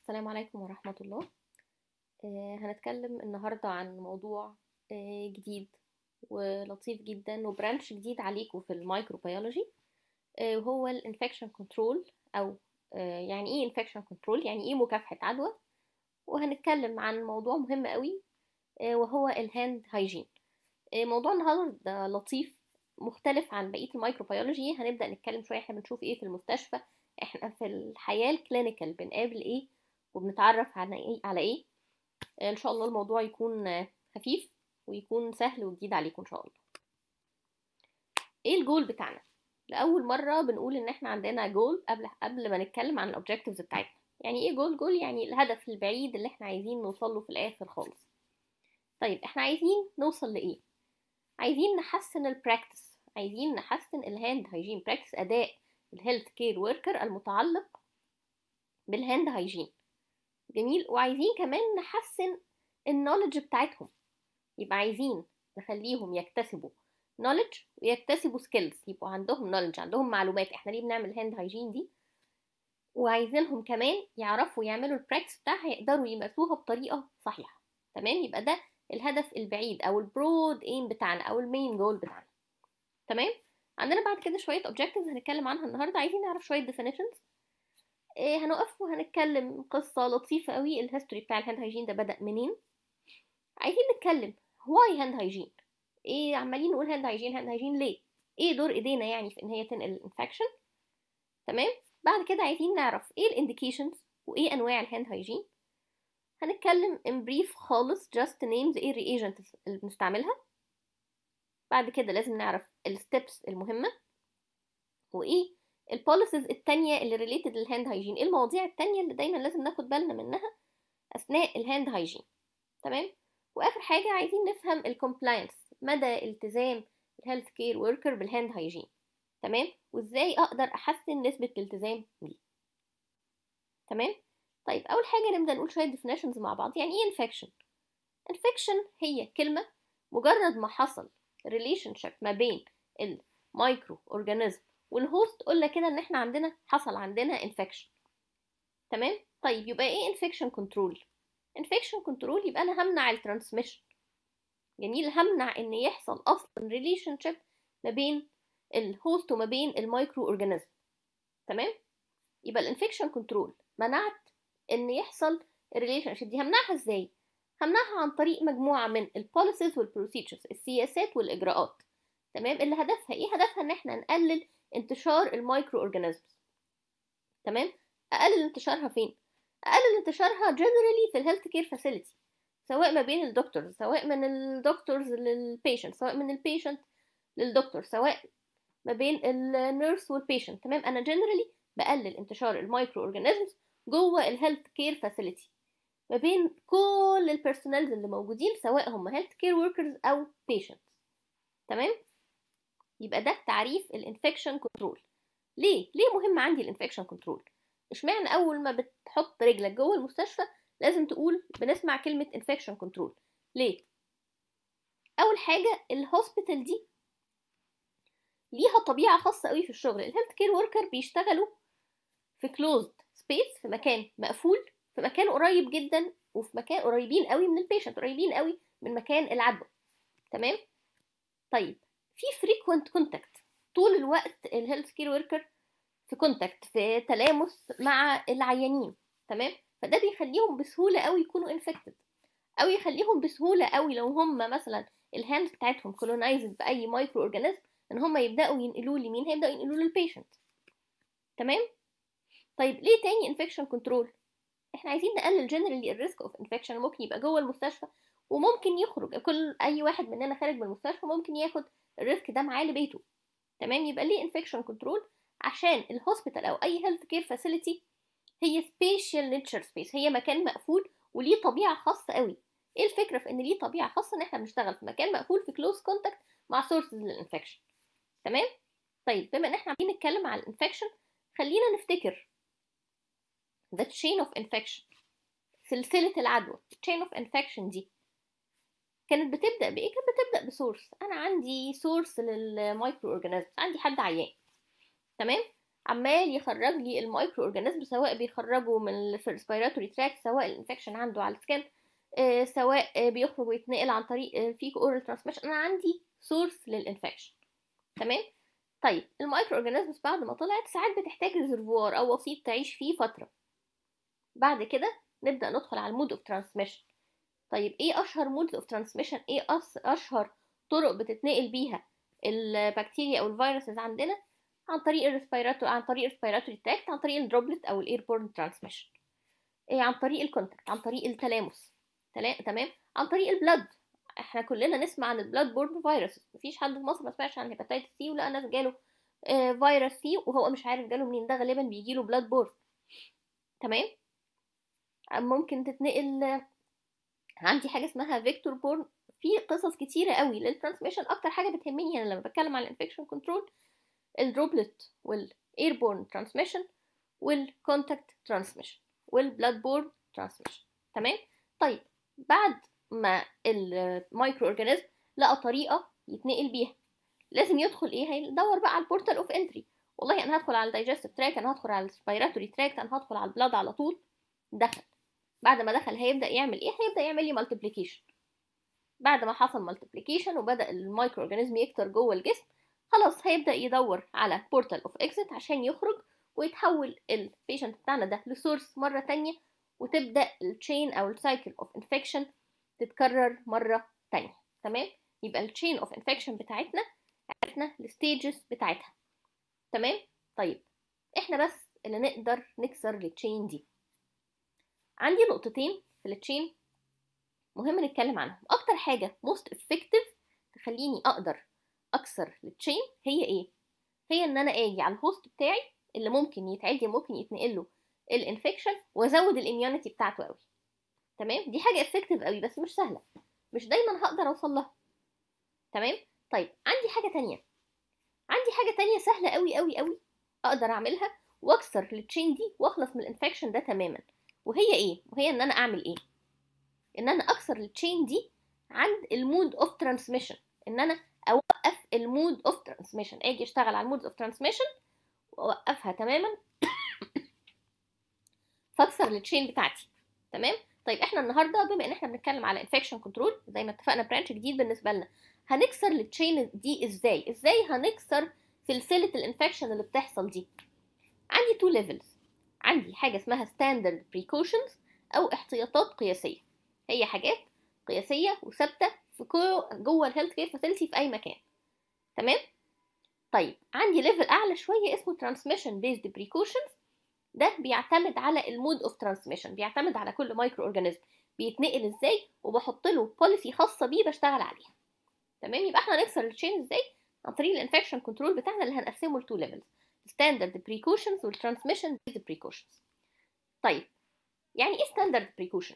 السلام عليكم ورحمة الله آه، هنتكلم النهاردة عن موضوع آه، جديد ولطيف جدا وبرانش جديد عليكم في الميكروبيولوجي آه، وهو الانفكشن كنترول او آه، يعني ايه انفكشن كنترول يعني ايه مكافحة عدوى وهنتكلم عن موضوع مهم قوي آه، وهو الهاند هايجين آه، موضوع النهارده لطيف مختلف عن بقية الميكروبيولوجي هنبدأ نتكلم شوية احنا بنشوف ايه في المستشفى احنا في الحياة الكلينيكال بنقابل ايه وبنتعرف على ايه على ايه ان شاء الله الموضوع يكون خفيف ويكون سهل وجديد عليكم ان شاء الله ايه الجول بتاعنا لاول مره بنقول ان احنا عندنا جول قبل قبل ما نتكلم عن الاوبجكتيفز بتاعتنا يعني ايه جول جول يعني الهدف البعيد اللي احنا عايزين نوصل له في الاخر خالص طيب احنا عايزين نوصل لايه عايزين نحسن البراكتس عايزين نحسن الهاند هايجين براكتس اداء الهيلث كير وركر المتعلق بالهاند هايجين جميل وعايزين كمان نحسن النولج بتاعتهم يبقى عايزين نخليهم يكتسبوا نولج ويكتسبوا سكيلز يبقوا عندهم نولج عندهم معلومات احنا ليه بنعمل هاند هايجين دي وعايزينهم كمان يعرفوا يعملوا البراكتس بتاعها يقدروا يمارسوها بطريقه صحيحه تمام يبقى ده الهدف البعيد او البرود ايم بتاعنا او المين جول بتاعنا تمام عندنا بعد كده شويه اوبجكتيفز هنتكلم عنها النهارده عايزين نعرف شويه definitions إيه هنقف وهنتكلم قصة لطيفة قوي الهيستوري بتاع الهاند هايجين ده بدأ منين عايزين نتكلم واي هاند هايجين ايه عمالين نقول هاند هايجين هاند هايجين ليه ايه دور ايدينا يعني في ان هي تنقل الانفكشن تمام بعد كده عايزين نعرف ايه الانديكيشنز وايه انواع الهاند هايجين هنتكلم ان بريف خالص just names ايه الرياجنتس اللي بنستعملها بعد كده لازم نعرف الستبس المهمة وايه البوليسيز التانية اللي ريليتد للهاند هايجين ايه المواضيع التانية اللي دايما لازم ناخد بالنا منها اثناء الهاند هايجين تمام واخر حاجة عايزين نفهم الكومبلاينس مدى التزام الهيلث كير وركر بالهاند هايجين تمام وازاي اقدر احسن نسبة الالتزام دي تمام طيب اول حاجة نبدأ نقول شوية definitions مع بعض يعني ايه infection infection هي كلمة مجرد ما حصل relationship ما بين المايكرو اورجانيزم والهوست قلنا كده ان احنا عندنا حصل عندنا انفكشن تمام طيب يبقى ايه انفكشن كنترول انفكشن كنترول يبقى انا همنع الترانسميشن جميل همنع ان يحصل اصلا ريليشن شيب ما بين الهوست وما بين المايكرو اورجانيزم تمام يبقى الانفكشن كنترول منعت ان يحصل الريليشن شيب دي همنعها ازاي همنعها عن طريق مجموعه من البوليسيز والبروسيجرز السياسات والاجراءات تمام اللي هدفها ايه هدفها ان احنا نقلل انتشار المايكرو اورجانيزمز تمام اقلل انتشارها فين اقلل انتشارها جنرالي في الهيلث كير فاسيلتي سواء ما بين الدكتورز سواء من الدكتورز للبيشنت سواء من البيشنت للدكتور سواء ما بين النيرس والبيشنت تمام انا جنرالي بقلل انتشار المايكرو اورجانيزمز جوه الهيلث كير فاسيلتي ما بين كل البيرسونالز اللي موجودين سواء هم هيلث كير وركرز او بيشنتس تمام يبقى ده تعريف الانفكشن كنترول ليه ليه مهم عندي الانفكشن كنترول اشمعنى اول ما بتحط رجلك جوه المستشفى لازم تقول بنسمع كلمه انفكشن كنترول ليه اول حاجه الهوسبيتال دي ليها طبيعه خاصه قوي في الشغل الهيلث كير وركر بيشتغلوا في كلوزد سبيس في مكان مقفول في مكان قريب جدا وفي مكان قريبين قوي من البيشنت قريبين قوي من مكان العدوى تمام طيب في فريكوينت كونتاكت طول الوقت الهيلث كير وركر في كونتاكت في تلامس مع العيانين تمام فده بيخليهم بسهوله قوي يكونوا انفكتد او يخليهم بسهوله قوي لو هم مثلا الهاند بتاعتهم كولونايزد باي مايكرو اورجانيزم ان هم يبداوا ينقلوه لمين هيبداوا ينقلوه للبيشنت تمام طيب ليه تاني انفكشن كنترول احنا عايزين نقلل جنرالي الريسك اوف انفكشن ممكن يبقى جوه المستشفى وممكن يخرج كل اي واحد مننا خارج من المستشفى ممكن ياخد الريسك ده معاه لبيته تمام يبقى ليه انفكشن كنترول عشان الهوسبيتال او اي هيلث كير فاسيلتي هي سبيشال نيتشر سبيس هي مكان مقفول وليه طبيعه خاصه قوي ايه الفكره في ان ليه طبيعه خاصه ان احنا بنشتغل في مكان مقفول في كلوز كونتاكت مع سورسز للانفكشن تمام طيب بما ان احنا عايزين نتكلم عن الانفكشن خلينا نفتكر the chain of infection سلسله العدوى chain of infection دي كانت بتبدا بايه كانت بتبدا بسورس انا عندي سورس للمايكرو اورجانيزم عندي حد عيان تمام عمال يخرج لي المايكرو اورجانيزم سواء بيخرجوا من الريسبيراتوري تراك سواء الانفكشن عنده على السكن آه، سواء آه، بيخرج ويتنقل عن طريق الفيكو اورال ترانسميشن انا عندي سورس للانفكشن تمام طيب المايكرو اورجانيزمز بعد ما طلعت ساعات بتحتاج ريزرفوار او وسيط تعيش فيه فتره بعد كده نبدا ندخل على المود اوف ترانسميشن طيب ايه اشهر مودز اوف ترانسميشن ايه أس- اشهر طرق بتتنقل بيها البكتيريا او الفيروسز عندنا عن طريق الريسبيراتوري عن طريق الريسبيراتوري تراكت عن طريق الدروبلت او الايربورن ترانسميشن إيه عن طريق الكونتاكت عن طريق التلامس تلا- تمام عن طريق البلد احنا كلنا نسمع عن البلاد بورن فيروس مفيش حد في مصر ما سمعش عن هيباتيتس سي ولا ناس جاله آه، فيروس سي وهو مش عارف جاله منين ده غالبا بيجيله بلاد بورن تمام ممكن تتنقل آه، عندي حاجه اسمها فيكتور بورن في قصص كتيره قوي للترانسميشن اكتر حاجه بتهمني انا لما بتكلم عن الانفكشن كنترول الدروبلت والايربورن ترانسميشن والكونتاكت ترانسميشن والبلاد بورن ترانسميشن تمام طيب بعد ما المايكرو اورجانيزم لقى طريقه يتنقل بيها لازم يدخل ايه هيدور بقى على البورتال اوف انتري والله انا هدخل على الدايجستيف تراك انا هدخل على الريسبيراتوري تراك انا هدخل على البلاد على طول دخل بعد ما دخل هيبدا يعمل ايه هيبدا يعمل لي مالتيبليكيشن بعد ما حصل مالتيبليكيشن وبدا المايكرو اورجانيزم يكتر جوه الجسم خلاص هيبدا يدور على بورتال اوف اكزيت عشان يخرج ويتحول البيشنت بتاعنا ده لسورس مره تانية وتبدا التشين او السايكل اوف انفكشن تتكرر مره تانية تمام يبقى التشين اوف انفكشن بتاعتنا عرفنا الستيجز بتاعتها تمام طيب احنا بس اللي نقدر نكسر التشين دي عندي نقطتين في التشين مهم نتكلم عنهم اكتر حاجه موست افكتيف تخليني اقدر اكسر التشين هي ايه هي ان انا اجي على الهوست بتاعي اللي ممكن يتعدي ممكن يتنقل له الانفكشن وازود الاميونيتي بتاعته قوي تمام دي حاجه افكتيف قوي بس مش سهله مش دايما هقدر اوصل لها تمام طيب عندي حاجه تانية عندي حاجه تانية سهله قوي قوي قوي اقدر اعملها واكسر التشين دي واخلص من الانفكشن ده تماما وهي ايه وهي ان انا اعمل ايه ان انا اكسر التشين دي عند المود اوف ترانسميشن ان انا اوقف المود اوف ترانسميشن اجي اشتغل على المود اوف ترانسميشن واوقفها تماما فاكسر التشين بتاعتي تمام طيب احنا النهارده بما ان احنا بنتكلم على انفكشن كنترول زي ما اتفقنا برانش جديد بالنسبه لنا هنكسر التشين دي ازاي ازاي هنكسر سلسله الانفكشن اللي بتحصل دي عندي تو ليفلز عندي حاجه اسمها ستاندرد بريكوشنز او احتياطات قياسيه هي حاجات قياسيه وثابته في جوه الهيلث كير فاسيلتي في اي مكان تمام طيب عندي ليفل اعلى شويه اسمه ترانسميشن بيزد بريكوشنز ده بيعتمد على المود اوف ترانسميشن بيعتمد على كل مايكرو اورجانيزم بيتنقل ازاي وبحط له بوليسي خاصه بيه بشتغل عليها تمام يبقى احنا هنكسر التشين ازاي عن طريق الانفكشن كنترول بتاعنا اللي هنقسمه لتو ليفلز ستاندرد بريكوشنز والترانسميشن بيزد بريكوشنز طيب يعني ايه ستاندرد بريكوشن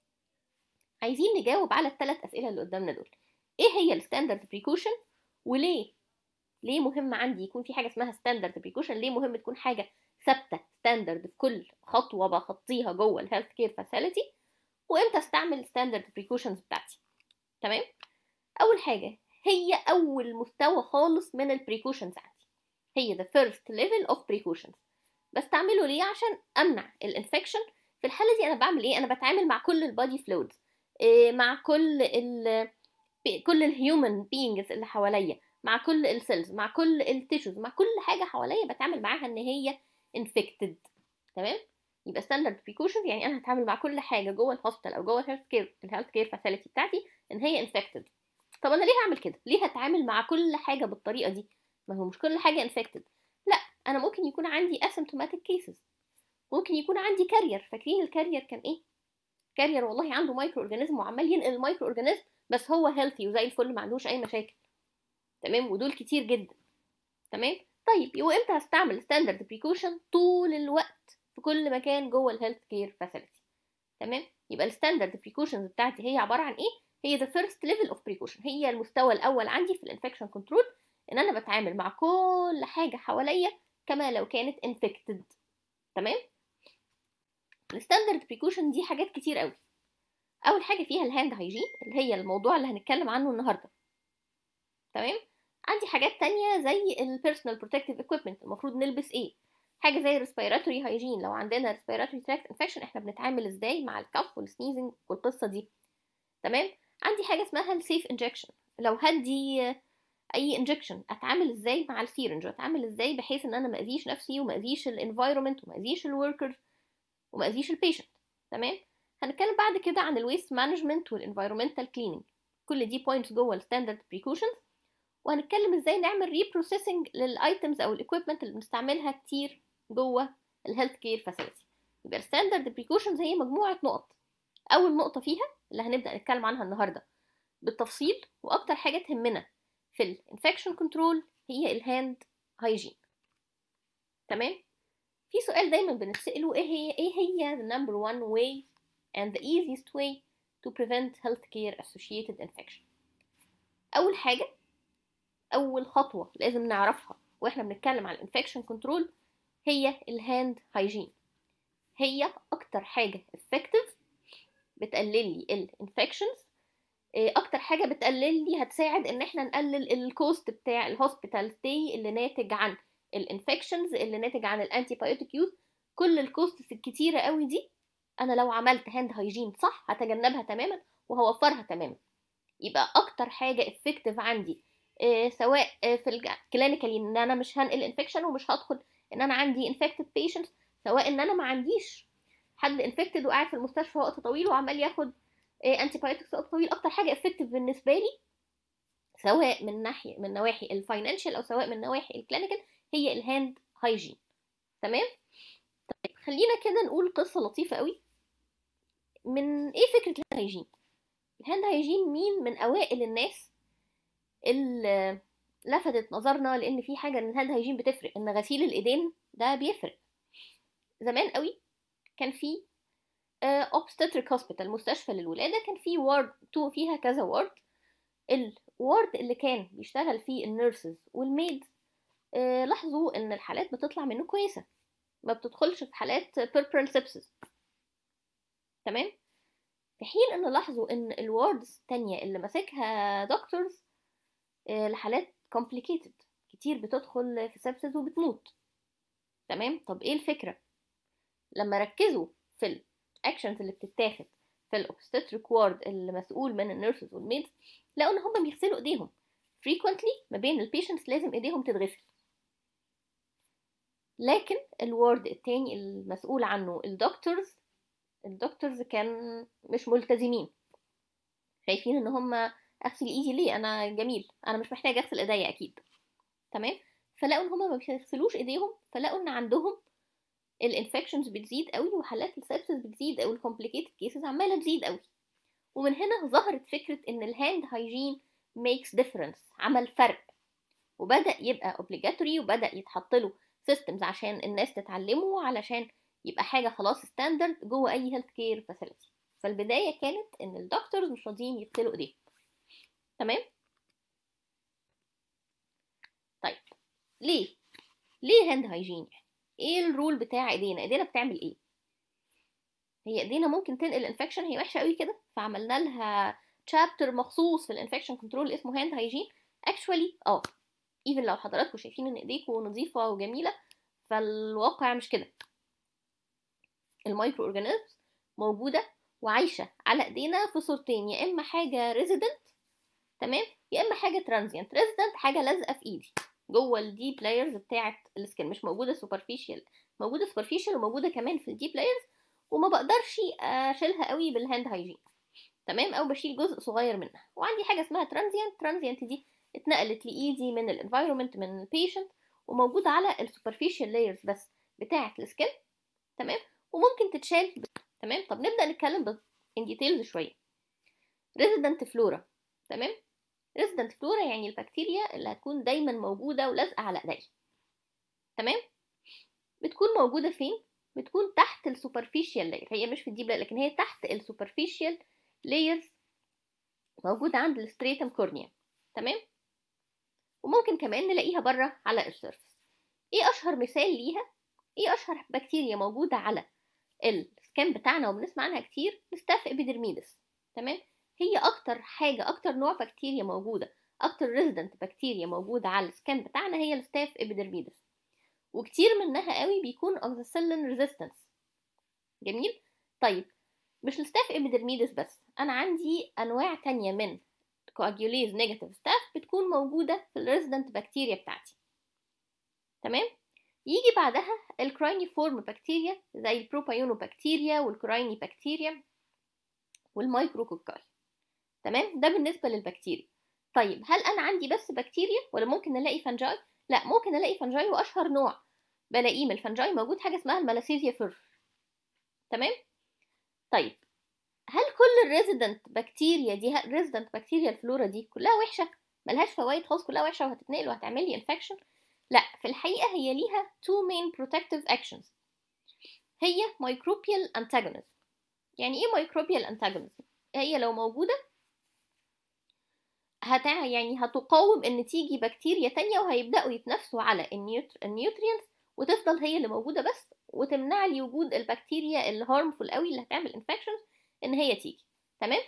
عايزين نجاوب على الثلاث اسئله اللي قدامنا دول ايه هي الستاندرد بريكوشن وليه ليه مهم عندي يكون في حاجه اسمها ستاندرد بريكوشن ليه مهم تكون حاجه ثابته ستاندرد في كل خطوه بخطيها جوه الهيلث كير فاسيلتي وامتى استعمل ستاندرد بريكوشنز بتاعتي تمام اول حاجه هي اول مستوى خالص من البريكوشنز عندي هي the first level of precautions بستعمله ليه عشان امنع الانفكشن في الحاله دي انا بعمل ايه انا بتعامل مع كل البادي فلويدز مع كل ال كل الهيومن بينجز اللي حواليا مع كل السيلز مع كل التيشوز مع كل حاجه حواليا بتعامل معاها ان هي انفكتد تمام يبقى ستاندرد بريكوشن يعني انا هتعامل مع كل حاجه جوه الهوسبيتال او جوه الهيلث كير الهيلث كير فاسيلتي بتاعتي ان هي انفكتد طب انا ليه هعمل كده ليه هتعامل مع كل حاجه بالطريقه دي ما هو مش كل حاجه انفكتد لا انا ممكن يكون عندي اسيمتوماتيك كيسز ممكن يكون عندي كارير فاكرين الكارير كان ايه كارير والله عنده مايكرو اورجانيزم وعمال ينقل المايكرو اورجانيزم بس هو هيلثي وزي الفل ما عندوش اي مشاكل تمام ودول كتير جدا تمام طيب وامتى هستعمل ستاندرد بريكوشن طول الوقت في كل مكان جوه الهيلث كير فاسيلتي تمام يبقى الستاندرد بريكوشنز بتاعتي هي عباره عن ايه هي ذا فيرست ليفل اوف بريكوشن هي المستوى الاول عندي في الانفكشن كنترول ان انا بتعامل مع كل حاجه حواليا كما لو كانت انفكتد تمام الستاندرد بريكوشن دي حاجات كتير قوي اول حاجه فيها الهاند هايجين اللي هي الموضوع اللي هنتكلم عنه النهارده تمام عندي حاجات تانية زي البيرسونال بروتكتيف اكويبمنت المفروض نلبس ايه حاجه زي الريسبيراتوري هايجين لو عندنا ريسبيراتوري تراكت انفكشن احنا بنتعامل ازاي مع الكف والسنيزنج والقصه دي تمام عندي حاجه اسمها السيف انجكشن لو هدي اي انجكشن اتعامل ازاي مع السيرنج اتعامل ازاي بحيث ان انا ما اذيش نفسي وما اذيش الانفايرمنت وما اذيش الوركرز وما اذيش البيشنت تمام هنتكلم بعد كده عن الويست مانجمنت والانفايرمنتال كليننج كل دي بوينتس جوه الستاندرد بريكوشنز وهنتكلم ازاي نعمل ريبروسيسنج للايتمز او الاكويبمنت اللي بنستعملها كتير جوه الهيلث كير فاسيلتي يبقى الستاندرد بريكوشنز هي مجموعه نقط اول نقطه فيها اللي هنبدا نتكلم عنها النهارده بالتفصيل واكتر حاجه تهمنا في الانفكشن كنترول هي الهاند هايجين تمام في سؤال دايما بنتسأله ايه هي ايه هي the number one way and the easiest way to prevent healthcare associated infection اول حاجه اول خطوه لازم نعرفها واحنا بنتكلم عن الانفكشن كنترول هي الهاند هايجين هي اكتر حاجه effective بتقلل لي الانفكشنز اكتر حاجه بتقلل لي هتساعد ان احنا نقلل الكوست بتاع الهوسبيتال ستي اللي ناتج عن الانفكشنز اللي ناتج عن الانتي بايوتيك يوز كل الكوستس الكتيره قوي دي انا لو عملت هاند هايجين صح هتجنبها تماما وهوفرها تماما يبقى اكتر حاجه افكتيف عندي إيه سواء في الكلينيكالي ان انا مش هنقل انفكشن ومش هدخل ان انا عندي انفكتد بيشنتس سواء ان انا ما عنديش حد انفكتد وقاعد في المستشفى وقت طويل وعمال ياخد انتي بايوتكس وقت طويل اكتر حاجه افكتيف بالنسبه لي سواء من ناحيه من نواحي الفاينانشال او سواء من نواحي الكلينيكال هي الهاند هايجين تمام طيب خلينا كده نقول قصه لطيفه قوي من ايه فكره الهاند هايجين الهاند هايجين مين من اوائل الناس اللي لفتت نظرنا لان في حاجه ان الهاند هايجين بتفرق ان غسيل الايدين ده بيفرق زمان قوي كان في اوبستريك هوسبيتال مستشفى للولاده كان في وارد تو فيها كذا وارد الوارد اللي كان بيشتغل فيه النيرسز والميد آه لاحظوا ان الحالات بتطلع منه كويسه ما بتدخلش في حالات بيربرال سيبسس تمام في حين ان لاحظوا ان الواردز التانية اللي ماسكها دكتورز آه لحالات complicated كتير بتدخل في سيبسس وبتموت تمام طب ايه الفكره لما ركزوا في الاكشنز اللي بتتاخد في الاوبستريك وارد اللي مسؤول من النيرسز والميدز لقوا ان هم بيغسلوا ايديهم frequently ما بين البيشنتس لازم ايديهم تتغسل لكن الوارد التاني المسؤول عنه الدكتورز الدكتورز كان مش ملتزمين شايفين ان هم اغسل ايدي ليه انا جميل انا مش محتاج اغسل ايديا اكيد تمام فلقوا ان هم ما بيغسلوش ايديهم فلقوا ان عندهم الانفكشنز بتزيد قوي وحالات السبسس بتزيد او الكومبليكيتد كيسز عماله تزيد قوي ومن هنا ظهرت فكره ان الهاند هايجين ميكس ديفرنس عمل فرق وبدا يبقى اوبليجاتوري وبدا يتحط له سيستمز عشان الناس تتعلمه علشان يبقى حاجه خلاص ستاندرد جوه اي هيلث كير فاسيلتي فالبدايه كانت ان الدكتورز مش راضيين يغسلوا ايديهم تمام طيب ليه ليه هاند هايجين يعني ايه الرول بتاع ايدينا ايدينا بتعمل ايه هي ايدينا ممكن تنقل انفكشن هي وحشه قوي كده فعملنا لها تشابتر مخصوص في الانفكشن كنترول اسمه هاند هايجين اكشوالي اه ايفن لو حضراتكم شايفين ان ايديكم نظيفه وجميله فالواقع مش كده المايكرو اورجانيزمز موجوده وعايشه على ايدينا في صورتين يا اما حاجه ريزيدنت تمام يا اما حاجه ترانزيانت ريزيدنت حاجه لازقه في ايدي جوه الديب لايرز بتاعه السكن مش موجوده سوبرفيشال موجوده سوبرفيشال وموجوده كمان في الديب لايرز وما بقدرش اشيلها قوي بالهاند هايجين تمام او بشيل جزء صغير منها وعندي حاجه اسمها ترانزيانت ترانزيانت دي اتنقلت لايدي من الانفايرمنت من البيشنت وموجوده على السوبرفيشال لايرز بس بتاعه السكن تمام وممكن تتشال تمام طب نبدا نتكلم ان ديتيلز شويه ريزيدنت فلورا تمام ريزيدنت فلورا يعني البكتيريا اللي هتكون دايما موجوده ولازقه على ايديا تمام بتكون موجوده فين بتكون تحت السوبرفيشال لاير هي مش في الديب لاير لكن هي تحت السوبرفيشال لايرز موجوده عند الستريتم كورنيا تمام وممكن كمان نلاقيها بره على السيرفس ايه اشهر مثال ليها ايه اشهر بكتيريا موجوده على السكان بتاعنا وبنسمع عنها كتير ستاف ابيدرميدس تمام هي اكتر حاجه اكتر نوع بكتيريا موجوده اكتر ريزيدنت بكتيريا موجوده على السكان بتاعنا هي الستاف ابيدرميدس وكتير منها قوي بيكون ampicillin resistance جميل طيب مش الستاف ابيدرميدس بس انا عندي انواع تانية من coagulase negative ستاف بتكون موجودة في الريزيدنت بكتيريا بتاعتي تمام يجي بعدها الكراينيفورم بكتيريا زي البروبايونوبكتيريا والكرايني بكتيريا والمايكروكوكاي تمام ده بالنسبة للبكتيريا طيب هل انا عندي بس بكتيريا ولا ممكن الاقي فنجاي لا ممكن الاقي فنجاي واشهر نوع بلاقيه من الفنجاي موجود حاجة اسمها الملاسيزيا فر تمام طيب هل كل الريزيدنت بكتيريا دي الريزيدنت بكتيريا الفلورا دي كلها وحشه ملهاش فوائد خالص كلها وحشه وهتتنقل وهتعمل لي انفكشن لا في الحقيقه هي ليها two main protective actions هي microbial antagonism يعني ايه microbial antagonism هي لو موجوده هتع يعني هتقاوم ان تيجي بكتيريا تانية وهيبداوا يتنافسوا على النيوترينتس وتفضل هي اللي موجوده بس وتمنع لي وجود البكتيريا الهارمفول قوي اللي هتعمل انفكشنز ان هي تيجي تمام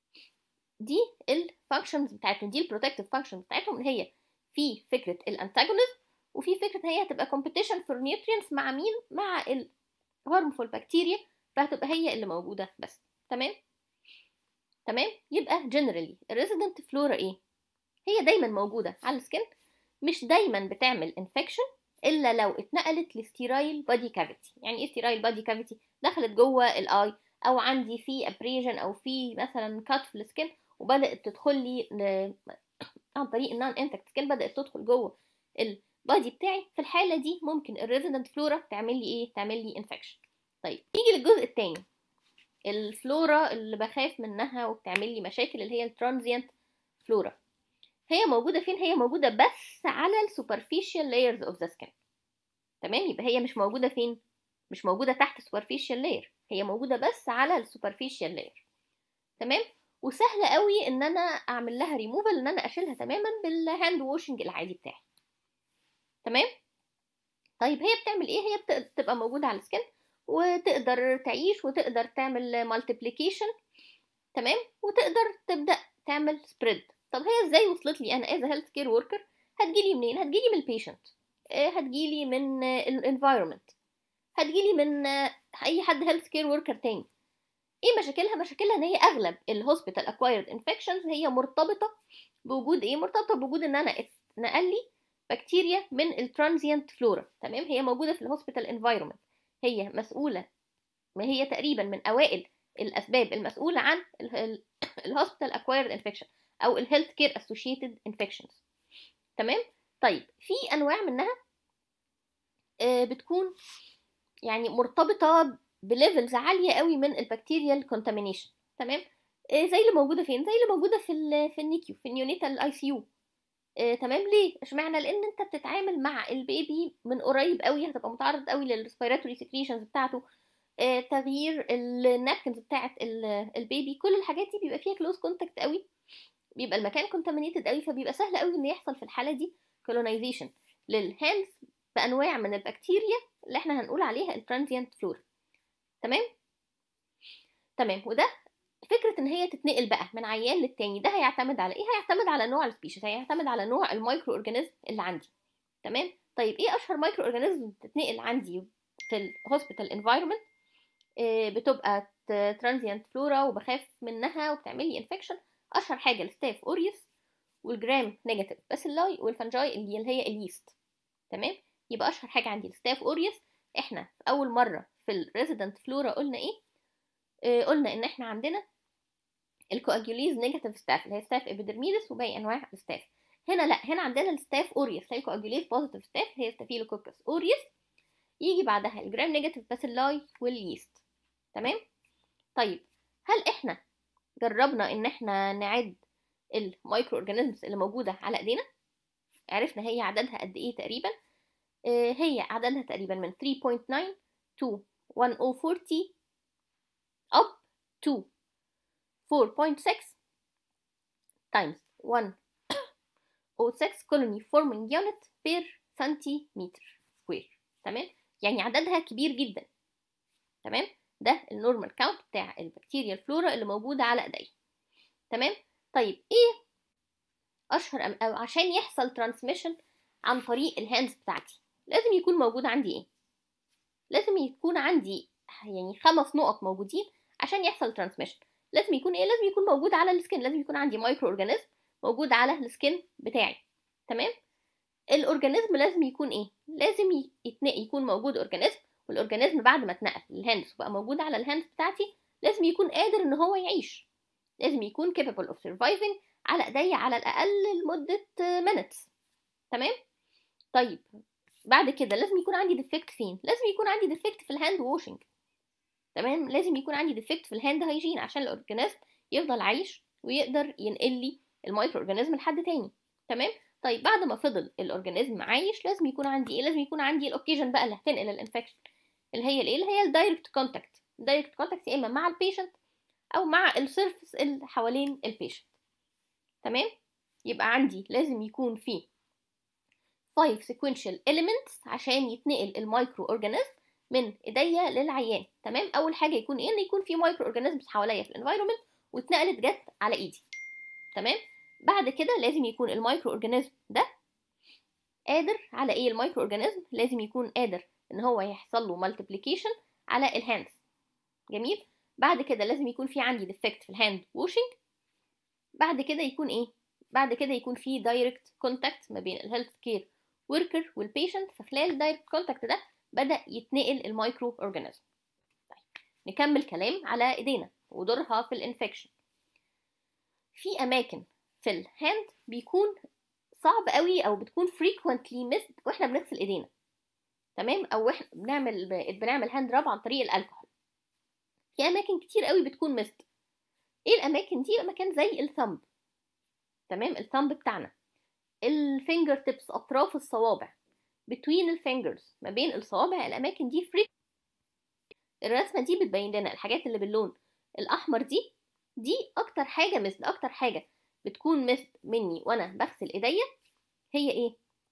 دي الفانكشنز بتاعتهم دي البروتكتيف فانكشنز بتاعتهم ان هي في فكره الانتاجونيزم وفي فكره ان هي هتبقى كومبيتيشن فور نيوترينتس مع مين مع الهارمفول بكتيريا فهتبقى هي اللي موجوده بس تمام تمام يبقى جنرالي الريزيدنت فلورا ايه هي دايما موجوده على السكن مش دايما بتعمل انفكشن الا لو اتنقلت لستيرايل بادي كافيتي يعني ايه ستيرايل بادي كافيتي دخلت جوه الاي او عندي في ابريجن او في مثلا كات في السكن وبدات تدخل لي ل... عن طريق النون انتكت سكن بدات تدخل جوه البادي بتاعي في الحاله دي ممكن الريزيدنت فلورا تعمل لي ايه تعمل لي انفكشن طيب نيجي للجزء الثاني الفلورا اللي بخاف منها وبتعمل لي مشاكل اللي هي الترانزيانت فلورا هي موجوده فين هي موجوده بس على السوبرفيشال لايرز اوف ذا سكن تمام يبقى هي مش موجوده فين مش موجوده تحت السوبرفيشال لاير هي موجوده بس على السوبرفيشال لاير تمام وسهل قوي ان انا اعمل لها ريموفال ان انا اشيلها تماما بالهاند واشنج العادي بتاعي تمام طيب هي بتعمل ايه هي بتبقى موجوده على السكن وتقدر تعيش وتقدر تعمل مالتيبليكيشن تمام وتقدر تبدا تعمل سبريد طب هي ازاي وصلت لي انا از هيلث كير وركر هتجيلي منين هتجيلي من البيشنت هتجيلي من الانفايرمنت هتجيلي من اي حد هيلث كير وركر تاني ايه مشاكلها مشاكلها ان هي اغلب الهوسبيتال اكوايرد انفكشنز هي مرتبطه بوجود ايه مرتبطه بوجود ان انا اتنقل لي بكتيريا من الترانزيانت فلورا تمام هي موجوده في الهوسبيتال انفايرمنت هي مسؤوله ما هي تقريبا من اوائل الاسباب المسؤوله عن الهوسبيتال اكوايرد انفكشن او الهيلث كير اسوشيتد انفكشنز تمام طيب في انواع منها آه بتكون يعني مرتبطه بليفلز عاليه قوي من البكتيريال كونتامينيشن تمام آه زي اللي موجوده فين زي اللي موجوده في ال في النيكيو في النيونيتال اي سي يو آه تمام ليه اشمعنى لان انت بتتعامل مع البيبي من قريب قوي هتبقى متعرض قوي للريسبيراتوري سكريشنز بتاعته آه تغيير النابكنز بتاعه البيبي كل الحاجات دي بيبقى فيها كلوز كونتاكت قوي بيبقى المكان كونتامينيتد قوي فبيبقى سهل قوي ان يحصل في الحاله دي كولونايزيشن للهاندز بانواع من البكتيريا اللي احنا هنقول عليها الترانزيانت فلورا تمام تمام وده فكرة ان هي تتنقل بقى من عيان للتاني ده هيعتمد على ايه هيعتمد على نوع السبيشيز هيعتمد على نوع المايكرو اورجانيزم اللي عندي تمام طيب ايه اشهر مايكرو اورجانيزم بتتنقل عندي في الهوسبيتال انفايرمنت بتبقى ترانزيانت فلورا وبخاف منها وبتعمل لي انفكشن اشهر حاجه الستاف اوريوس والجرام نيجاتيف بس اللاي والفنجاي اللي هي اليست تمام يبقى اشهر حاجه عندي الستاف اوريوس احنا في اول مره في الريزيدنت فلورا قلنا ايه آه قلنا ان احنا عندنا الكواجوليز نيجاتيف ستاف اللي هي ستاف ابيدرميدس وباقي انواع الستاف هنا لا هنا عندنا الستاف اوريوس هي الكواجوليز بوزيتيف ستاف هي ستافيلوكوكس اوريوس يجي بعدها الجرام نيجاتيف باسيلاي واليست تمام طيب هل احنا جربنا ان احنا نعد المايكرو اورجانيزمز اللي موجوده على ايدينا عرفنا هي عددها قد ايه تقريبا آه هي عددها تقريبا من 3.9 to 1040 up to 4.6 times 106 colony forming unit per centimeter square تمام يعني عددها كبير جدا تمام ده النورمال كاونت بتاع البكتيريا الفلورا اللي موجوده على ايديا تمام طيب ايه اشهر أو عشان يحصل ترانسميشن عن طريق الهاندز بتاعتي لازم يكون موجود عندي ايه لازم يكون عندي يعني خمس نقط موجودين عشان يحصل ترانسميشن لازم يكون ايه لازم يكون موجود على السكن لازم يكون عندي مايكرو اورجانيزم موجود على السكن بتاعي تمام الاورجانيزم لازم يكون ايه لازم يتنقل يكون موجود اورجانيزم والاورجانيزم بعد ما اتنقل للهاندز وبقى موجود على الهاندز بتاعتي لازم يكون قادر ان هو يعيش لازم يكون capable of surviving على ايديا على الاقل لمده minutes تمام طيب بعد كده لازم يكون عندي ديفكت فين لازم يكون عندي ديفكت في الهاند واشنج تمام لازم يكون عندي ديفكت في الهاند هايجين عشان الاورجانيزم يفضل عايش ويقدر ينقل لي المايكرو اورجانيزم لحد تاني تمام طيب بعد ما فضل الاورجانيزم عايش لازم يكون عندي ايه لازم يكون عندي الاوكيجن بقى اللي هتنقل الانفكشن اللي هي الايه اللي هي الدايركت كونتاكت الدايركت كونتاكت يا اما مع البيشنت او مع السيرفس اللي حوالين البيشنت تمام يبقى عندي لازم يكون في 5 sequential elements عشان يتنقل المايكرو اورجانيزم من ايديا للعيان تمام اول حاجه يكون ايه ان يكون في مايكرو اورجانيزمز حواليا في الانفايرمنت واتنقلت جت على ايدي تمام بعد كده لازم يكون المايكرو اورجانيزم ده قادر على ايه المايكرو اورجانيزم لازم يكون قادر ان هو يحصل له مالتيبليكيشن على الهاندز جميل بعد كده لازم يكون في عندي ديفكت في الهاند ووشنج بعد كده يكون ايه بعد كده يكون في دايركت كونتاكت ما بين الهيلث كير وركر والبيشنت فخلال الدايركت كونتاكت ده بدا يتنقل المايكرو اورجانيزم طيب نكمل كلام على ايدينا ودورها في الانفكشن في اماكن في الهاند بيكون صعب قوي او بتكون frequently missed واحنا بنغسل ايدينا تمام او احنا بنعمل بنعمل هاند راب عن طريق الالكحول في اماكن كتير قوي بتكون مست ايه الاماكن دي مكان زي الثمب تمام الثمب بتاعنا الفينجر تيبس اطراف الصوابع between الفينجرز ما بين الصوابع الاماكن دي فري الرسمه دي بتبين لنا الحاجات اللي باللون الاحمر دي دي اكتر حاجه مثل اكتر حاجه بتكون مثل مني وانا بغسل ايديا هي ايه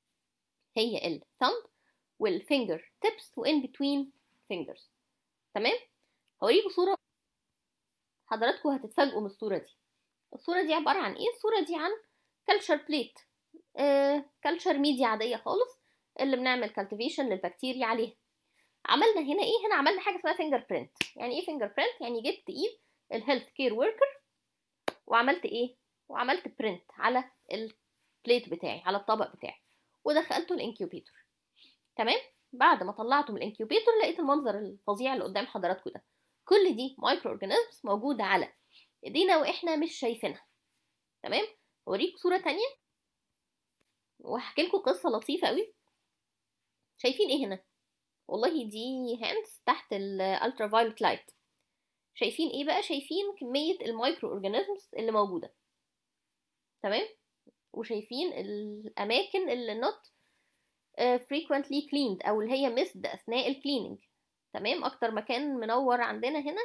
هي الثمب والفينجر تيبس وان بتوين فينجرز تمام هوريكم صوره حضراتكم هتتفاجئوا من الصوره دي الصوره دي عباره عن ايه الصوره دي عن كلتشر بليت كلتشر ميديا عاديه خالص اللي بنعمل كالتيفيشن للبكتيريا عليها عملنا هنا ايه هنا عملنا حاجه اسمها فينجر برينت يعني ايه فينجر برينت يعني جبت ايد الهيلث كير وركر وعملت ايه وعملت برينت على البليت بتاعي على الطبق بتاعي ودخلته الانكيوبيتور تمام بعد ما طلعته من الانكيوبيتور لقيت المنظر الفظيع اللي قدام حضراتكم ده كل دي مايكرو اورجانيزمز موجوده على ايدينا واحنا مش شايفينها تمام اوريكم صوره تانية وهحكي لكم قصه لطيفه قوي شايفين ايه هنا والله دي هاندز تحت الالترا فايولت لايت شايفين ايه بقى شايفين كميه المايكرو اورجانيزمز اللي موجوده تمام وشايفين الاماكن اللي not uh, frequently cleaned او اللي هي missed اثناء الكليننج تمام اكتر مكان منور عندنا هنا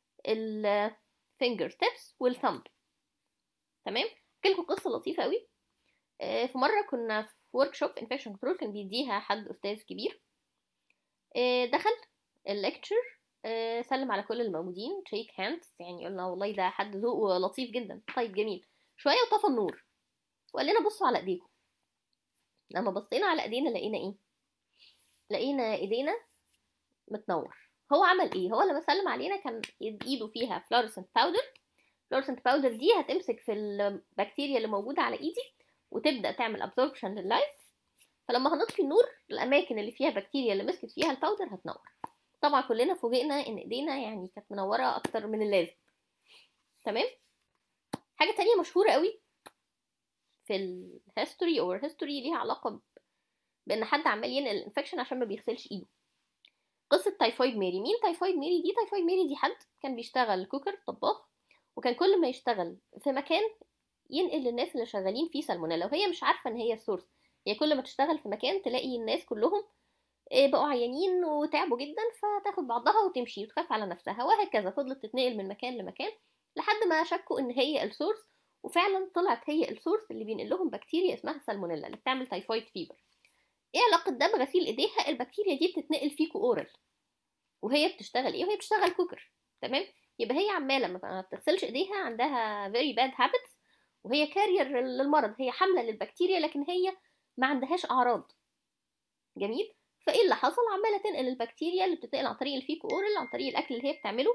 الفينجر تيبس والثumb تمام احكي لكم قصه لطيفه قوي uh, في مره كنا في ورك شوب انفكشن كنترول كان بيديها حد استاذ كبير uh, دخل الليكتشر سلم على كل الموجودين شيك هاندز يعني قلنا والله ده حد ذوقه لطيف جدا طيب جميل شويه وطفى النور وقال لنا بصوا على ايديكم لما بصينا على ايدينا لقينا ايه لقينا ايدينا متنور هو عمل ايه هو لما سلم علينا كان ايده فيها فلورسنت باودر فلورسنت باودر دي هتمسك في البكتيريا اللي موجوده على ايدي وتبدا تعمل ابسوربشن لللايت فلما هنطفي النور الاماكن اللي فيها بكتيريا اللي مسكت فيها الباودر هتنور طبعا كلنا فوجئنا ان ايدينا يعني كانت منوره اكتر من اللازم تمام حاجه تانية مشهوره قوي في الهيستوري او هيستوري ليها علاقه بان حد عمال ينقل الانفكشن عشان ما بيغسلش ايده قصه تايفويد ميري مين تايفويد ميري دي تايفويد ميري دي حد كان بيشتغل كوكر طباخ وكان كل ما يشتغل في مكان ينقل للناس اللي شغالين فيه سالمونيلا وهي مش عارفه ان هي السورس هي كل ما تشتغل في مكان تلاقي الناس كلهم بقوا عيانين وتعبوا جدا فتاخد بعضها وتمشي وتخاف على نفسها وهكذا فضلت تتنقل من مكان لمكان لحد ما شكوا ان هي السورس وفعلا طلعت هي السورس اللي بينقل لهم بكتيريا اسمها سالمونيلا اللي بتعمل تايفويد فيبر ايه علاقه ده بغسيل ايديها البكتيريا دي بتتنقل فيكو اورال وهي بتشتغل ايه وهي بتشتغل كوكر تمام يبقى هي عماله ما بتغسلش ايديها عندها very bad habits وهي كارير للمرض هي حامله للبكتيريا لكن هي ما عندهاش اعراض جميل فايه اللي حصل عماله تنقل البكتيريا اللي بتتنقل عن طريق الفيكو اورال عن طريق الاكل اللي هي بتعمله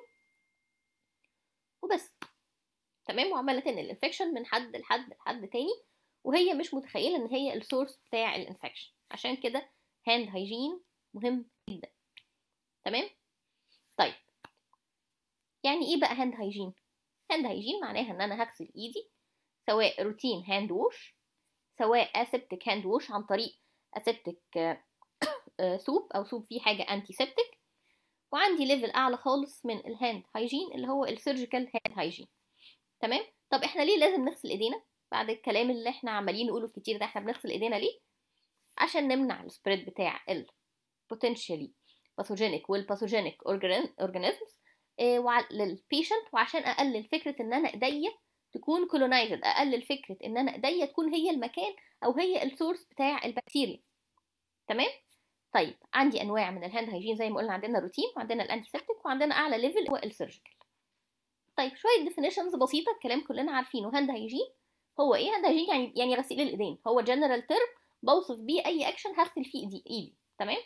وبس تمام وعماله تنقل الانفكشن من حد لحد لحد تاني وهي مش متخيله ان هي السورس بتاع الانفكشن عشان كده هاند هايجين مهم جدا تمام طيب يعني ايه بقى هاند هايجين هاند هايجين معناها ان انا هغسل ايدي سواء روتين هاند ووش سواء اسبتك هاند ووش عن طريق اسبتك سوب او سوب فيه حاجه انتي سبتك وعندي ليفل اعلى خالص من الهاند هايجين اللي هو السيرجيكال هاند هايجين تمام طب احنا ليه لازم نغسل ايدينا بعد الكلام اللي احنا عمالين نقوله كتير ده احنا بنغسل ايدينا ليه عشان نمنع السبريد بتاع ال potentially pathogenic والباثوجينيك organisms للبيشنت وعشان اقلل فكره ان انا ايديا تكون colonized اقلل فكره ان انا ايديا تكون هي المكان او هي السورس بتاع البكتيريا تمام طيب عندي انواع من الهاند هايجين زي ما قلنا عندنا روتين وعندنا الانتيسبتيك وعندنا اعلى ليفل هو السيرجيكال طيب شويه ديفينيشنز بسيطه الكلام كلنا عارفينه هاند هايجين هو ايه هاند هايجين يعني يعني غسيل الايدين هو جنرال تيرم بوصف بيه اي اكشن هغسل فيه ايدي ايدي تمام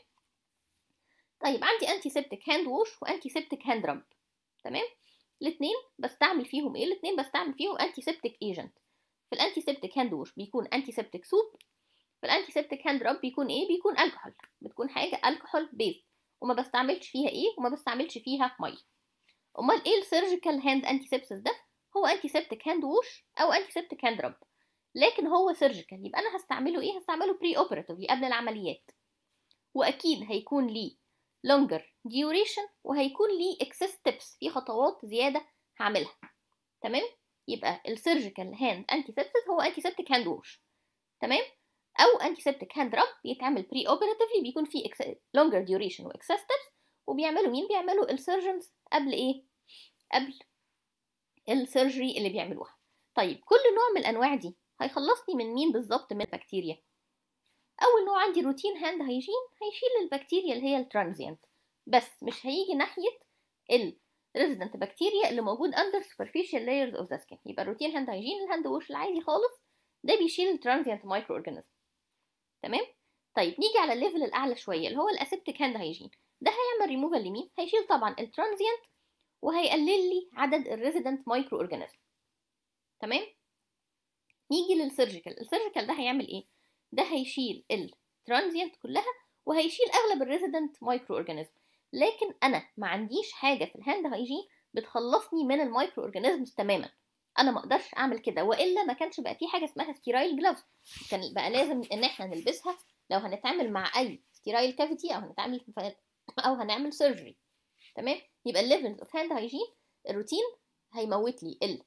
طيب عندي انتي سيبتك هاند ووش وانتي سيبتك هاند رب تمام الاثنين بستعمل فيهم ايه الاثنين بستعمل فيهم انتي سيبتك ايجنت في الانتي سيبتك هاند ووش بيكون انتي سيبتك سوب في الانتي سيبتك هاند رب بيكون ايه بيكون الكحول بتكون حاجه الكحول بيز وما بستعملش فيها ايه وما بستعملش فيها ميه امال ايه السيرجيكال هاند انتي سيبسس ده هو انتي سيبتك هاند ووش او انتي سيبتك هاند رب لكن هو سيرجيكال يبقى انا هستعمله ايه هستعمله بري اوبراتيفلي قبل العمليات واكيد هيكون ليه longer duration وهيكون ليه excess steps في خطوات زيادة هعملها تمام يبقى السيرجيكال هاند انتي سيبسس هو انتي سيبتك هاند ووش تمام او انتي سيبتك هاند راب بيتعمل بري اوبراتيفلي بيكون فيه longer duration و excess steps وبيعملوا مين بيعملوا السيرجنز قبل ايه قبل السيرجري اللي بيعملوها طيب كل نوع من الانواع دي هيخلصني من مين بالظبط من البكتيريا اول نوع عندي روتين هاند هايجين هيشيل البكتيريا اللي هي الترانزيانت بس مش هيجي ناحيه الريزيدنت بكتيريا اللي موجود اندر superficial layers of the skin يبقى الروتين هاند هايجين الهاند ووش العادي خالص ده بيشيل الترانزيانت مايكرو اورجانيزم تمام طيب نيجي على الليفل الاعلى شويه اللي هو الاسيبتيك هاند هايجين ده هيعمل ريموفال لمين هيشيل طبعا الترانزيانت وهيقلل لي عدد الريزيدنت مايكرو اورجانيزم تمام نيجي للسيرجيكال السيرجيكال ده هيعمل ايه ده هيشيل الترانزيانت كلها وهيشيل اغلب الريزيدنت مايكرو اورجانيزم لكن انا ما عنديش حاجه في الهاند هايجين بتخلصني من المايكرو اورجانيزمز تماما انا ما اقدرش اعمل كده والا ما كانش بقى في حاجه اسمها ستيرايل جلافز كان بقى لازم ان احنا نلبسها لو هنتعامل مع اي ستيرايل كافيتي او هنتعامل او هنعمل سيرجري تمام يبقى الليفلز اوف هاند هايجين الروتين هيموت لي ال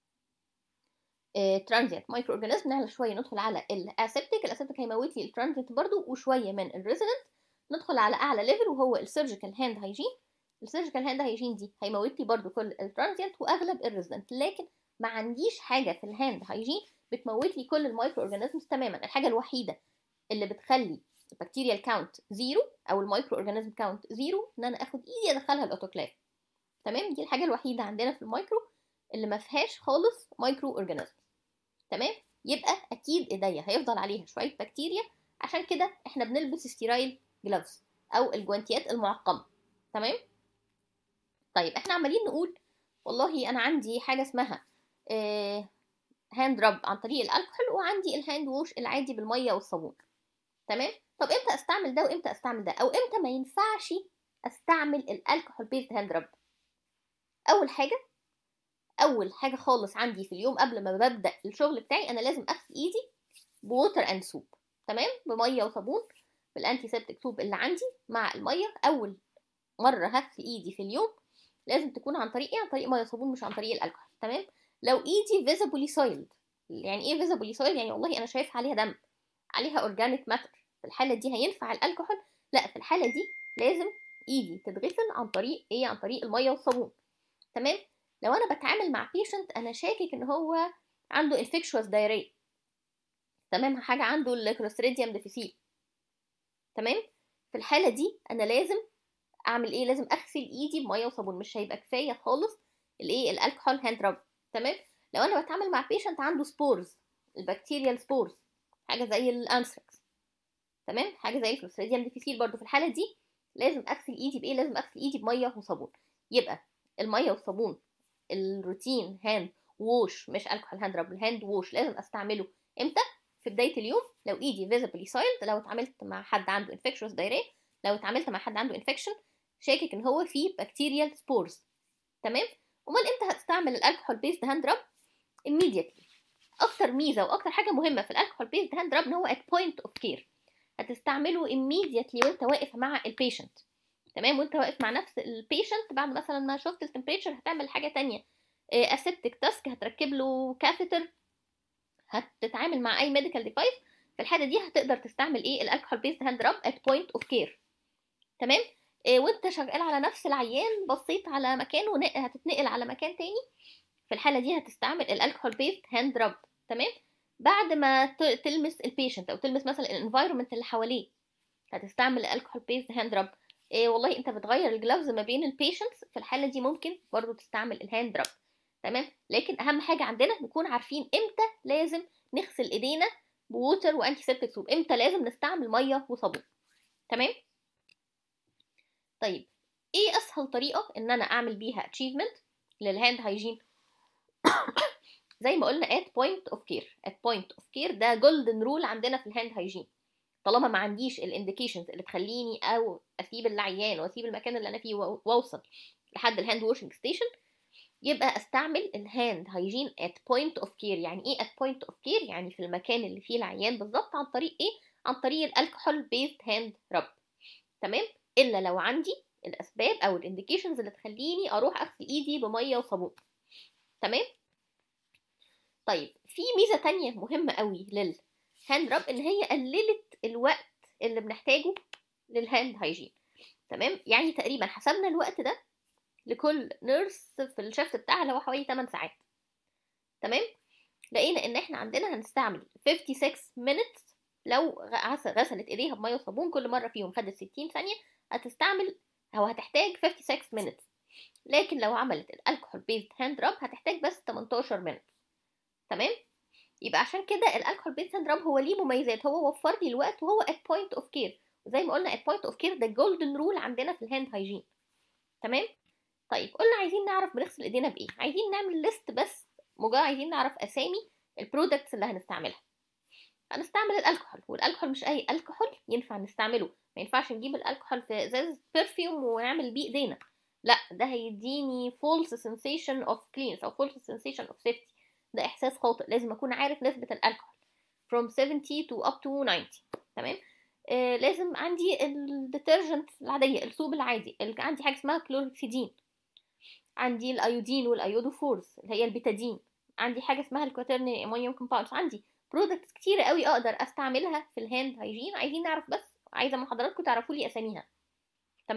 ترانزيت مايكرو اورجانيزم نعلى شويه ندخل على الاسبتيك الاسبتيك هيموت لي الترانزيت برضو وشويه من الريزيدنت ندخل على اعلى ليفل وهو السيرجيكال هاند هايجين السيرجيكال هاند هايجين دي هيموت لي برضو كل الترانزيت واغلب الريزيدنت لكن ما عنديش حاجه في الهاند هايجين بتموت لي كل المايكرو اورجانيزمز تماما الحاجه الوحيده اللي بتخلي البكتيريال كاونت زيرو او المايكرو اورجانيزم كاونت زيرو ان انا اخد ايدي ادخلها الاوتوكلاف تمام دي الحاجه الوحيده عندنا في المايكرو اللي ما فيهاش خالص مايكرو اورجانيزم تمام يبقى اكيد ايديا هيفضل عليها شويه بكتيريا عشان كده احنا بنلبس ستيرايل جلافز او الجوانتيات المعقمه تمام طيب احنا عمالين نقول والله انا عندي حاجه اسمها آه هاند رب عن طريق الالكحول وعندي الهاند ووش العادي بالميه والصابون تمام طب امتى استعمل ده وامتى استعمل ده او امتى ما ينفعش استعمل الالكحول بيست هاند رب اول حاجه اول حاجه خالص عندي في اليوم قبل ما ببدا الشغل بتاعي انا لازم اغسل ايدي بووتر اند سوب تمام بميه وصابون بالانتي سيبتك سوب اللي عندي مع الميه اول مره هغسل ايدي في اليوم لازم تكون عن طريق ايه عن طريق ميه وصابون مش عن طريق الالكحول تمام لو ايدي فيزيبلي سويلد يعني ايه فيزيبلي سويلد يعني والله انا شايف عليها دم عليها اورجانيك ماتر في الحاله دي هينفع الالكحول لا في الحاله دي لازم ايدي تتغسل عن طريق ايه عن طريق الميه والصابون تمام لو انا بتعامل مع بيشنت انا شاكك ان هو عنده انفكشوس دايريا تمام حاجه عنده الكلوستريديوم ديفيسيل تمام في الحاله دي انا لازم اعمل ايه لازم اغسل ايدي بميه وصابون مش هيبقى كفايه خالص الايه الالكحول هاند راب تمام لو انا بتعامل مع بيشنت عنده سبورز البكتيريال سبورز حاجه زي الانثراكس تمام حاجه زي الكلوستريديوم ديفيسيل برضو في الحاله دي لازم اغسل ايدي بايه لازم اغسل ايدي بميه وصابون يبقى الميه والصابون الروتين هاند ووش مش الكحول هاند راب الهاند ووش لازم استعمله امتى في بدايه اليوم لو ايدي فيزيبلي سايلد لو اتعاملت مع حد عنده انفكشوس دايريه لو اتعاملت مع حد عنده انفكشن شاكك ان هو فيه بكتيريال سبورز تمام امال امتى هتستعمل الالكحول بيست هاند راب immediately اكتر ميزه واكتر حاجه مهمه في الالكحول بيست هاند راب ان هو at point of care هتستعمله immediately وانت واقف مع البيشنت تمام وانت واقف مع نفس البيشنت بعد مثلا ما شفت التمبريتشر هتعمل حاجه تانية اسيبتك تاسك هتركب له كاثيتر هتتعامل مع اي ميديكال ديفايس في الحاله دي هتقدر تستعمل ايه الالكحول بيست هاند راب ات بوينت اوف كير تمام إيه وانت شغال على نفس العيان بصيت على مكان هتتنقل على مكان تاني في الحاله دي هتستعمل الالكحول بيست هاند راب تمام بعد ما تلمس البيشنت او تلمس مثلا الانفايرمنت اللي حواليه هتستعمل الالكحول بيست هاند راب إيه والله انت بتغير الجلافز ما بين البيشنتس في الحاله دي ممكن برضو تستعمل الهاند راب تمام لكن اهم حاجه عندنا نكون عارفين امتى لازم نغسل ايدينا بووتر وانتي سيبتك سوب امتى لازم نستعمل ميه وصابون تمام طيب ايه اسهل طريقه ان انا اعمل بيها اتشيفمنت للهاند هايجين زي ما قلنا at point of care at point of care ده جولدن رول عندنا في الهاند هايجين طالما ما عنديش الانديكيشنز اللي تخليني او اسيب العيان واسيب المكان اللي انا فيه واوصل لحد الهاند واشنج ستيشن يبقى استعمل الهاند هايجين at point of care يعني ايه at point of care يعني في المكان اللي فيه العيان بالظبط عن طريق ايه عن طريق الالكحول بيست هاند رب تمام الا لو عندي الاسباب او الانديكيشنز اللي تخليني اروح اغسل ايدي بميه وصابون تمام طيب في ميزه تانية مهمه قوي للهاند رب ان هي قللت الوقت اللي بنحتاجه للهاند هايجين تمام يعني تقريبا حسبنا الوقت ده لكل نيرس في الشفت بتاعها اللي هو حوالي 8 ساعات تمام لقينا ان احنا عندنا هنستعمل 56 minutes لو غسلت ايديها بميه وصابون كل مره فيهم خدت 60 ثانيه هتستعمل او هتحتاج 56 minutes لكن لو عملت الالكحول بيست هاند راب هتحتاج بس 18 minutes تمام يبقى عشان كده الالكحول بيست هاند راب هو ليه مميزات هو وفر لي الوقت وهو at point of care وزي ما قلنا at point of care ده جولدن رول عندنا في الهاند هايجين تمام طيب قلنا عايزين نعرف بنغسل ايدينا بايه عايزين نعمل ليست بس مجرد عايزين نعرف اسامي البرودكتس اللي هنستعملها هنستعمل الالكحول والالكحول مش اي الكحول ينفع نستعمله ما ينفعش نجيب الالكحول في ازاز برفيوم ونعمل بيه ايدينا لا ده هيديني false sensation of cleanness او false sensation of safety ده احساس خاطئ لازم اكون عارف نسبة الالكحول from 70 to up to 90 تمام آه لازم عندي الديترجنت العادية الصوب العادي عندي حاجة اسمها كلوركسيدين عندي الايودين والايودوفورز اللي هي البيتادين عندي حاجه اسمها الكواترني امونيوم كومباوندز عندي برودكتس كتيرة قوي اقدر استعملها في الهاند هايجين عايزين نعرف بس عايزه من حضراتكم تعرفوا لي اساميها تمام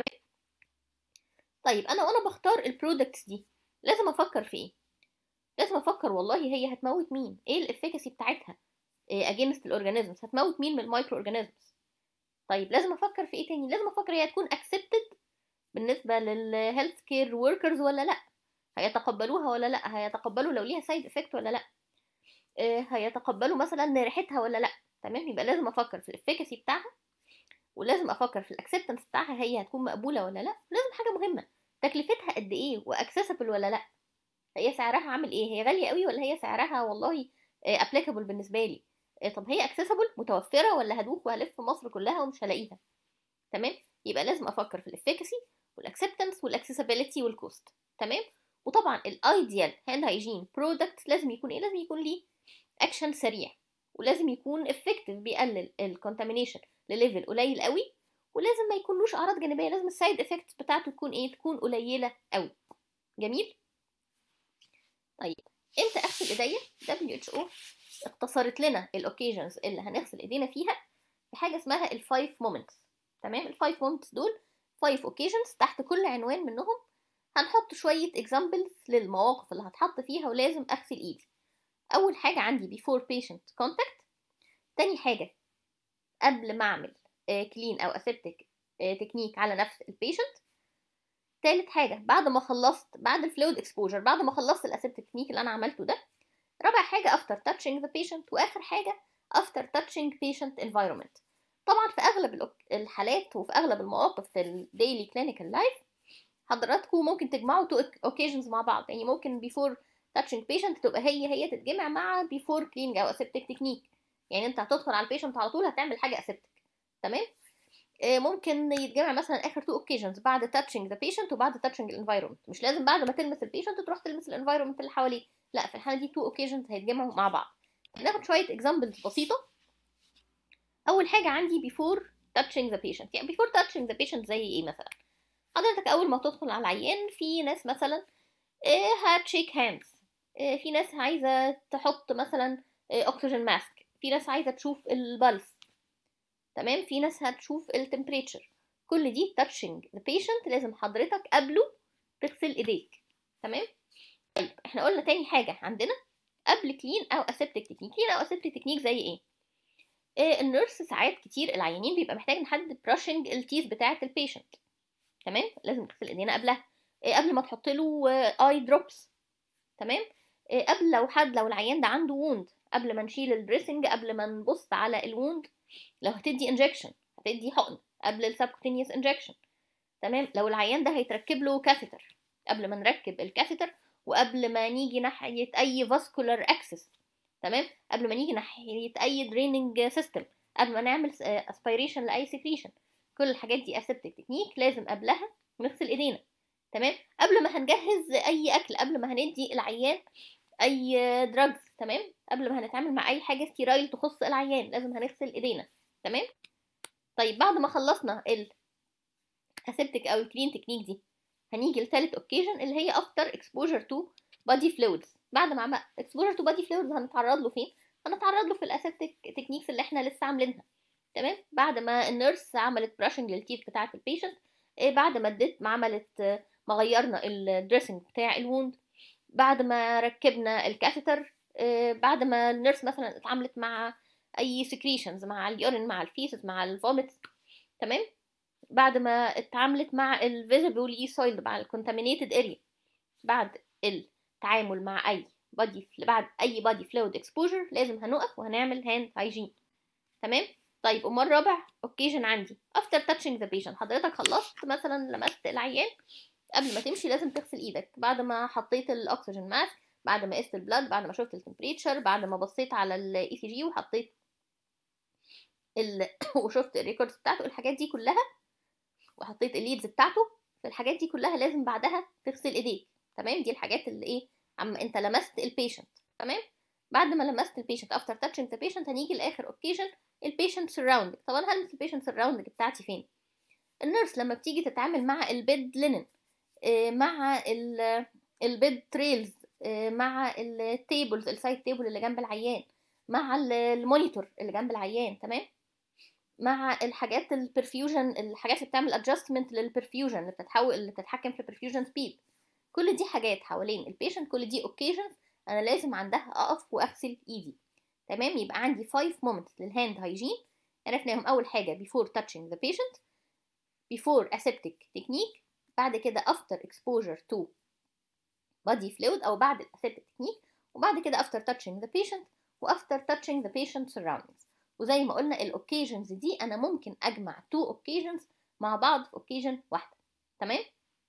طيب انا وانا بختار البرودكتس دي لازم افكر في ايه لازم افكر والله هي هتموت مين ايه الافيكاسي بتاعتها اجينست الاورجانيزمز هتموت مين من المايكرو اورجانيزمز طيب لازم افكر في ايه تاني لازم افكر هي هتكون اكسبتد بالنسبه للهيلث كير وركرز ولا لا هيتقبلوها ولا لا هيتقبلوا لو ليها سايد افكت ولا لا هيتقبلوا مثلا ريحتها ولا لا تمام يبقى لازم افكر في الافيكاسي بتاعها ولازم افكر في الاكسبتنس بتاعها هي هتكون مقبوله ولا لا لازم حاجه مهمه تكلفتها قد ايه واكسسبل ولا لا هي سعرها عامل ايه هي غاليه قوي ولا هي سعرها والله ابليكابل بالنسبه لي طب هي اكسسبل متوفره ولا هدوخ وهلف مصر كلها ومش هلاقيها تمام يبقى لازم افكر في الافيكاسي والاكسبتنس والاكسسبيليتي والكوست تمام وطبعا الايديال هاند هايجين برودكت لازم يكون ايه لازم يكون ليه اكشن سريع ولازم يكون افكتيف بيقلل الكونتامينيشن لليفل قليل قوي ولازم ما يكونلوش اعراض جانبيه لازم السايد افكتس بتاعته تكون ايه تكون قليله قوي جميل طيب امتى اغسل ايديا WHO اختصرت لنا الاوكيجنز اللي هنغسل ايدينا فيها بحاجه اسمها الفايف مومنتس تمام الفايف مومنتس دول فايف اوكيجنز تحت كل عنوان منهم هنحط شويه اكزامبلز للمواقف اللي هتحط فيها ولازم اغسل ايدي اول حاجه عندي before patient contact تاني حاجه قبل ما اعمل كلين او اسيبتك تكنيك على نفس البيشنت تالت حاجه بعد ما خلصت بعد الفلويد اكسبوجر بعد ما خلصت الاسيبتك تكنيك اللي انا عملته ده رابع حاجه after touching the patient واخر حاجه after touching patient environment طبعا في اغلب الأوك- الحالات وفي اغلب المواقف في الديلي كلينيكال لايف حضراتكم ممكن تجمعوا تو اوكيجنز مع بعض يعني ممكن بيفور تاتشنج بيشنت تبقى هي هي تتجمع مع بيفور كلينج او اسيبتك تكنيك يعني انت هتدخل على البيشنت على طول هتعمل حاجه اسيبتك تمام آه، ممكن يتجمع مثلا اخر تو اوكيجنز بعد تاتشنج ذا بيشنت وبعد تاتشنج الانفايرمنت مش لازم بعد ما تلمس البيشنت تروح تلمس الانفايرمنت اللي حواليه لا في الحاله دي تو اوكيجنز هيتجمعوا مع بعض ناخد شويه اكزامبلز بسيطه اول حاجه عندي before touching the patient يعني before touching the patient زي ايه مثلا حضرتك اول ما تدخل على العيان في ناس مثلا هتشيك هاندز في ناس عايزه تحط مثلا اكسجين ماسك في ناس عايزه تشوف البلس تمام في ناس هتشوف التمبريتشر كل دي touching the patient لازم حضرتك قبله تغسل ايديك تمام طيب احنا قلنا تاني حاجه عندنا قبل كلين او اسيبتك تكنيك كلين او اسيبتك تكنيك زي ايه آه، النيرس ساعات كتير العيانين بيبقى محتاج حد براشنج التيث بتاعه البيشنت تمام لازم تغسل ايدينا قبلها آه، قبل ما تحط له اي دروبس تمام آه، قبل لو حد لو العيان ده عنده ووند قبل ما نشيل الدريسنج قبل ما نبص على الووند لو هتدي انجكشن هتدي حقن قبل السبكوتينيوس انجكشن تمام لو العيان ده هيتركب له كاثيتر قبل ما نركب الكاثيتر وقبل ما نيجي ناحيه اي فاسكولار اكسس تمام قبل ما نيجي ناحيه اي دريننج سيستم قبل ما نعمل اسبيريشن لاي سكريشن كل الحاجات دي اسيبتك تكنيك لازم قبلها نغسل ايدينا تمام قبل ما هنجهز اي اكل قبل ما هندي العيان اي دراجز تمام قبل ما هنتعامل مع اي حاجه ستيرايل تخص العيان لازم هنغسل ايدينا تمام طيب بعد ما خلصنا الاسيبتك او الكلين تكنيك دي هنيجي لثالث اوكيجن اللي هي افتر اكسبوجر تو بادي فلويدز بعد ما عمل اكسبوجر تو بادي فلويدز هنتعرض له فين هنتعرض له في الاسيبتك تكنيكس اللي احنا لسه عاملينها تمام بعد ما النيرس عملت براشنج للتيث بتاعه البيشنت إيه بعد ما اديت ما عملت آه، ما غيرنا الدريسنج بتاع الووند بعد ما ركبنا الكاثيتر آه، بعد ما النيرس مثلا اتعاملت مع اي سكريشنز مع اليورين مع الفيسز مع الفوميت تمام بعد ما اتعاملت مع الفيزيبل سويل مع الكونتامينيتد اريا بعد التعامل مع اي بادي بعد اي بادي فلويد اكسبوجر لازم هنقف وهنعمل هاند هايجين تمام طيب امال رابع اوكيجن عندي افتر تاتشنج ذا بيشنت حضرتك خلصت مثلا لمست العيان قبل ما تمشي لازم تغسل ايدك بعد ما حطيت الاكسجين ماسك بعد ما قست البلاد بعد ما شفت التمبريتشر بعد ما بصيت على الاي سي جي وحطيت ال... وشفت الريكوردز بتاعته الحاجات دي كلها وحطيت الليدز بتاعته فالحاجات دي كلها لازم بعدها تغسل ايديك تمام دي الحاجات اللي ايه عم انت لمست البيشنت تمام بعد ما لمست البيشنت افتر تاتشنج ذا بيشنت هنيجي لاخر اوكيجن البيشنت سراوندنج طبعا هلمس البيشنت سراوندنج بتاعتي فين النيرس لما بتيجي تتعامل مع البيد لينن مع البيد تريلز مع التيبلز السايد تيبل اللي جنب العيان مع ال- المونيتور اللي جنب العيان تمام مع الحاجات البرفيوجن الحاجات اللي بتعمل ادجستمنت للبرفيوجن اللي بتتحول اللي بتتحكم في البرفيوجن سبيد كل دي حاجات حوالين البيشنت كل دي اوكيجنز انا لازم عندها اقف واغسل ايدي تمام يبقى عندي 5 moments للهاند هايجين عرفناهم اول حاجه before touching the patient before aseptic technique بعد كده after exposure to body fluid او بعد الاسeptic technique وبعد كده after touching the patient و after touching the patient surroundings وزي ما قلنا الاوكيجنز دي انا ممكن اجمع تو اوكيجنز مع بعض في اوكيجن واحده تمام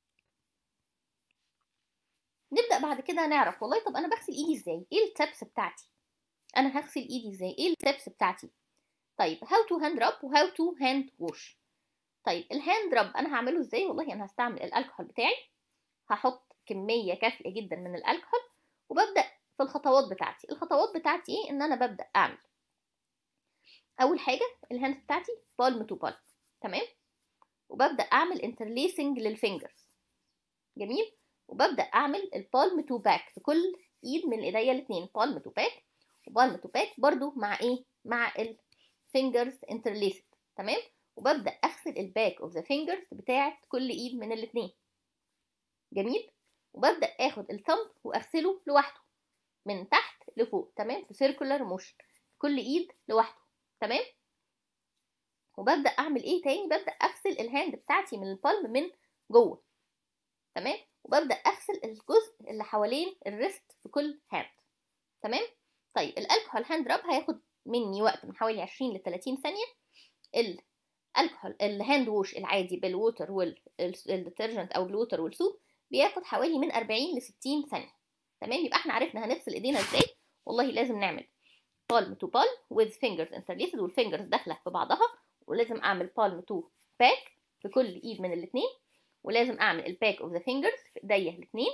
نبدا بعد كده نعرف والله طب انا بغسل ايدي ازاي ايه التبس بتاعتي انا هغسل ايدي ازاي ايه التبس بتاعتي طيب هاو تو هاند راب وهاو تو هاند ووش طيب الهاند راب انا هعمله ازاي والله انا هستعمل الالكحول بتاعي هحط كميه كافيه جدا من الالكحول وببدا في الخطوات بتاعتي الخطوات بتاعتي ايه ان انا ببدا اعمل اول حاجه الهاند بتاعتي بالم تو بالم تمام وببدا اعمل انترليسنج للفينجرز جميل وببدا اعمل البالم تو باك في كل ايد من ايديا الاثنين بالم تو باك وبالم تو باك برضو مع ايه مع الفينجرز انترليسد تمام وببدا اغسل الباك اوف ذا فينجرز بتاعه كل ايد من الاثنين جميل وببدا اخد الثumb واغسله لوحده من تحت لفوق تمام في سيركولار موشن كل ايد لوحده تمام وببدا اعمل ايه تاني ببدا اغسل الهاند بتاعتي من البالم من جوه تمام وببدا اغسل الجزء اللي حوالين الريست في كل هاند تمام طيب الالكحول هاند راب هياخد مني وقت من حوالي 20 ل 30 ثانيه الكحول الهاند ووش العادي بالووتر والديترجنت او بالووتر والسوب بياخد حوالي من 40 ل 60 ثانيه تمام يبقى احنا عرفنا هنغسل ايدينا ازاي والله لازم نعمل palm to palm with fingers interlaced والفingers داخله في بعضها ولازم اعمل palm to back في كل ايد من الاثنين ولازم اعمل الباك اوف ذا فينجرز في ايديا الاثنين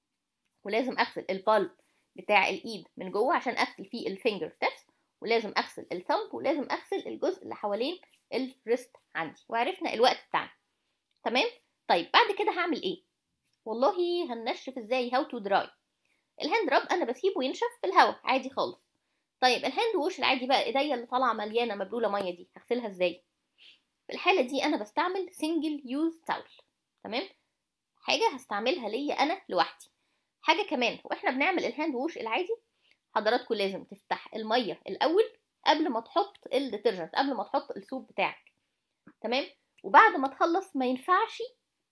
ولازم اغسل البالم بتاع الايد من جوه عشان اغسل فيه الفينجر تيبس ولازم اغسل الثumb ولازم اغسل الجزء اللي حوالين الريست عندي وعرفنا الوقت بتاعنا تمام طيب بعد كده هعمل ايه والله هنشف ازاي هاو تو دراي الهاند راب انا بسيبه ينشف في الهواء عادي خالص طيب الهاند ووش العادي بقى ايديا اللي طالعه مليانه مبلوله ميه دي هغسلها ازاي في الحاله دي انا بستعمل سنجل يوز تاول تمام حاجه هستعملها ليا انا لوحدي حاجه كمان واحنا بنعمل الهاند ووش العادي حضراتكم لازم تفتح الميه الاول قبل ما تحط الديترجنت قبل ما تحط السوب بتاعك تمام وبعد ما تخلص ما ينفعش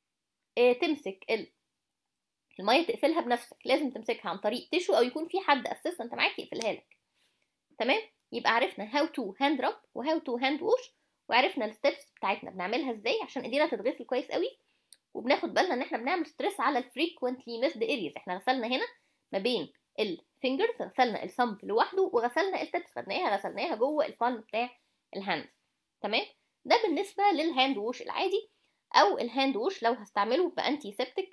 اه تمسك الميه تقفلها بنفسك لازم تمسكها عن طريق تشو او يكون في حد اسيستنت معاك يقفلها لك تمام يبقى عرفنا هاو تو هاند راب وهاو تو هاند ووش وعرفنا الستبس بتاعتنا بنعملها ازاي عشان ايدينا تتغسل كويس قوي وبناخد بالنا ان احنا بنعمل ستريس على الفريكوينتلي ميسد ارياز احنا غسلنا هنا ما بين الفينجرز غسلنا الثumb لوحده وغسلنا التبس خدناها غسلناها جوه البالم بتاع الهاند تمام ده بالنسبه للهاند ووش العادي او الهاند ووش لو هستعمله بانتي سيبتك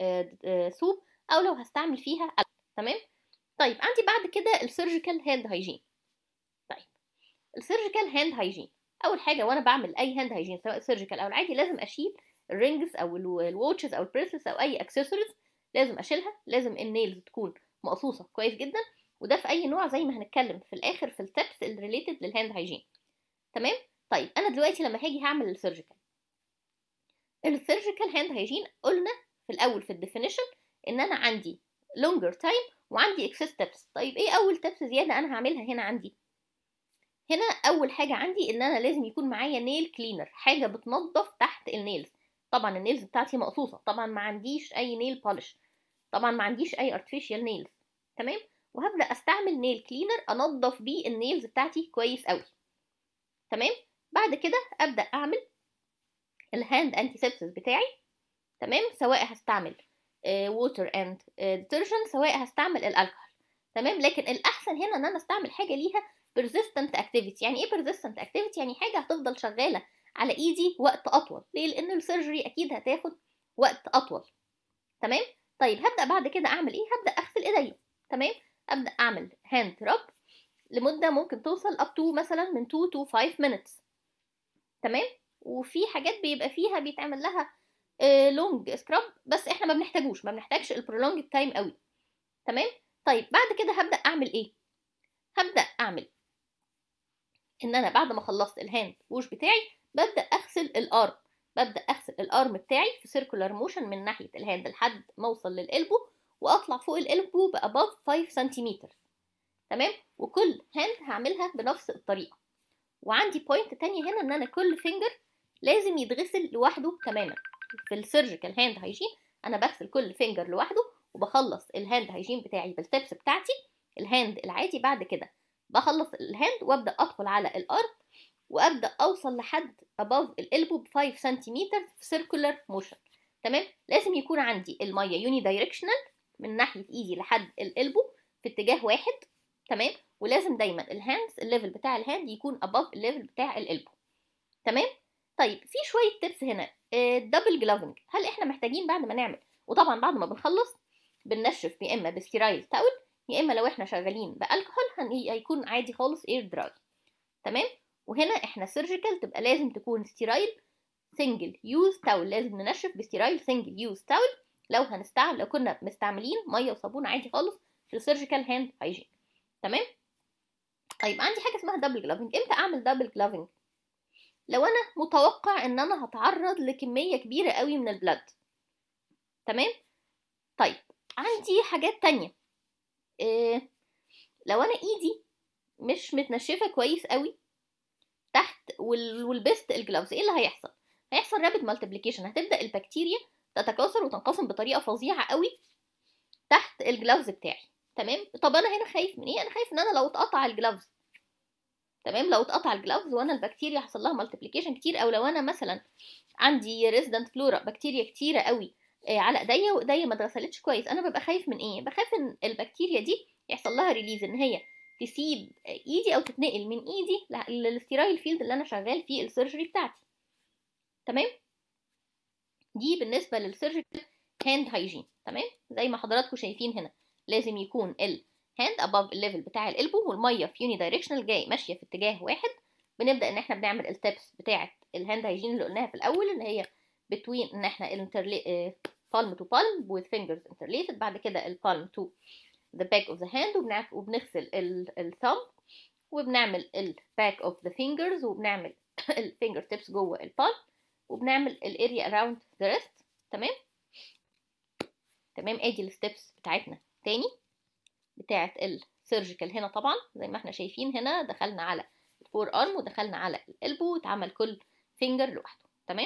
سوب او لو هستعمل فيها تمام طيب عندي بعد كده السيرجيكال هاند هايجين طيب السيرجيكال هاند هايجين اول حاجه وانا بعمل اي هاند هايجين سواء سيرجيكال او العادي لازم اشيل الرينجز او الواتشز او البريسلس او اي اكسسوارز لازم اشيلها لازم النيلز تكون مقصوصه كويس جدا وده في اي نوع زي ما هنتكلم في الاخر في التبس الريليتد للهاند هايجين تمام طيب انا دلوقتي لما هاجي هعمل السيرجيكال السيرجيكال هاند هايجين قلنا في الاول في الديفينيشن ان انا عندي longer time وعندي excess steps طيب ايه اول steps زياده انا هعملها هنا عندي هنا اول حاجه عندي ان انا لازم يكون معايا نيل كلينر حاجه بتنظف تحت النيلز طبعا النيلز بتاعتي مقصوصه طبعا ما عنديش اي نيل بولش طبعا ما عنديش اي artificial نيلز تمام وهبدا استعمل نيل كلينر انضف بيه النيلز بتاعتي كويس قوي تمام بعد كده ابدا اعمل الهاند انتي سيبسس بتاعي تمام سواء هستعمل ووتر اند ديترجنت سواء هستعمل الالكحول تمام لكن الاحسن هنا ان انا استعمل حاجه ليها persistent activity يعني ايه persistent activity يعني حاجه هتفضل شغاله على ايدي وقت اطول ليه لان السيرجري اكيد هتاخد وقت اطول تمام طيب هبدا بعد كده اعمل ايه هبدا اغسل ايديا تمام ابدا اعمل هاند راب لمده ممكن توصل up to مثلا من 2 to 5 minutes تمام وفي حاجات بيبقى فيها بيتعمل لها لونج سكراب بس احنا ما بنحتاجوش ما بنحتاجش البرولونج تايم قوي تمام طيب بعد كده هبدا اعمل ايه هبدا اعمل ان انا بعد ما خلصت الهاند ووش بتاعي ببدا اغسل الارم ببدا اغسل الارم بتاعي في سيركولار موشن من ناحيه الهاند لحد ما اوصل للقلبو واطلع فوق القلبو باباف 5 سنتيمتر تمام وكل هاند هعملها بنفس الطريقه وعندي بوينت تانية هنا ان انا كل فينجر لازم يتغسل لوحده تماما في السيرجيكال هاند هايجين انا بغسل كل فينجر لوحده وبخلص الهاند هايجين بتاعي بالتبس بتاعتي الهاند العادي بعد كده بخلص الهاند وابدا ادخل على الارم وابدا اوصل لحد above القلبو ب 5 سنتيمتر في سيركولار موشن تمام لازم يكون عندي الميه يوني دايركشنال من ناحيه ايدي لحد القلبو في اتجاه واحد تمام ولازم دايما الهاندز الليفل بتاع الهاند يكون above الليفل بتاع القلبو تمام طيب في شويه تبس هنا الدبل جلافنج هل احنا محتاجين بعد ما نعمل وطبعا بعد ما بنخلص بننشف يا اما بستيرايل تاول يا اما لو احنا شغالين بالكحول هيكون عادي خالص اير دراي تمام وهنا احنا سيرجيكال تبقى لازم تكون ستيرايل سنجل يوز تاول لازم ننشف بستيرايل سنجل يوز تاول لو هنستعمل لو كنا مستعملين ميه وصابون عادي خالص في السيرجيكال هاند هايجين تمام طيب عندي حاجه اسمها دبل جلافنج امتى اعمل دبل جلافنج لو انا متوقع ان انا هتعرض لكميه كبيره قوي من البلد تمام طيب عندي حاجات تانية إيه لو انا ايدي مش متنشفه كويس قوي تحت ولبست الجلافز ايه اللي هيحصل هيحصل رابid مالتيبليكيشن هتبدا البكتيريا تتكاثر وتنقسم بطريقه فظيعه قوي تحت الجلافز بتاعي تمام طب انا هنا خايف من ايه انا خايف ان انا لو اتقطع الجلافز تمام لو اتقطع الجلافز وانا البكتيريا حصل لها مالتيبليكيشن كتير او لو انا مثلا عندي ريزيدنت فلورا بكتيريا كتيره قوي آه، على ايديا وايديا ما اتغسلتش كويس انا ببقى خايف من ايه بخاف ان البكتيريا دي يحصل لها ريليز ان هي تسيب ايدي او تتنقل من ايدي للستيرايل فيلد اللي انا شغال فيه السيرجري بتاعتي تمام دي بالنسبه للسيرجيكال هاند هايجين تمام زي ما حضراتكم شايفين هنا لازم يكون الهاند اباف الليفل بتاع القلبو والميه في يوني دايركشنال جاي ماشيه في اتجاه واحد بنبدا ان احنا بنعمل التبس بتاعه الهاند هايجين اللي قلناها في الاول اللي هي بتوين ان احنا الانترلي palm to palm with fingers interlated بعد كده البالم to the back of the hand وبنعف وبنغسل الثumb وبنعمل ال back of the fingers وبنعمل الفينجر تيبس جوه البالم وبنعمل الاريا around the wrist تمام تمام ادي الستبس بتاعتنا تاني بتاعت السيرجيكال هنا طبعا زي ما احنا شايفين هنا دخلنا على الفور ارم ودخلنا على القلبو واتعمل كل فينجر لوحده تمام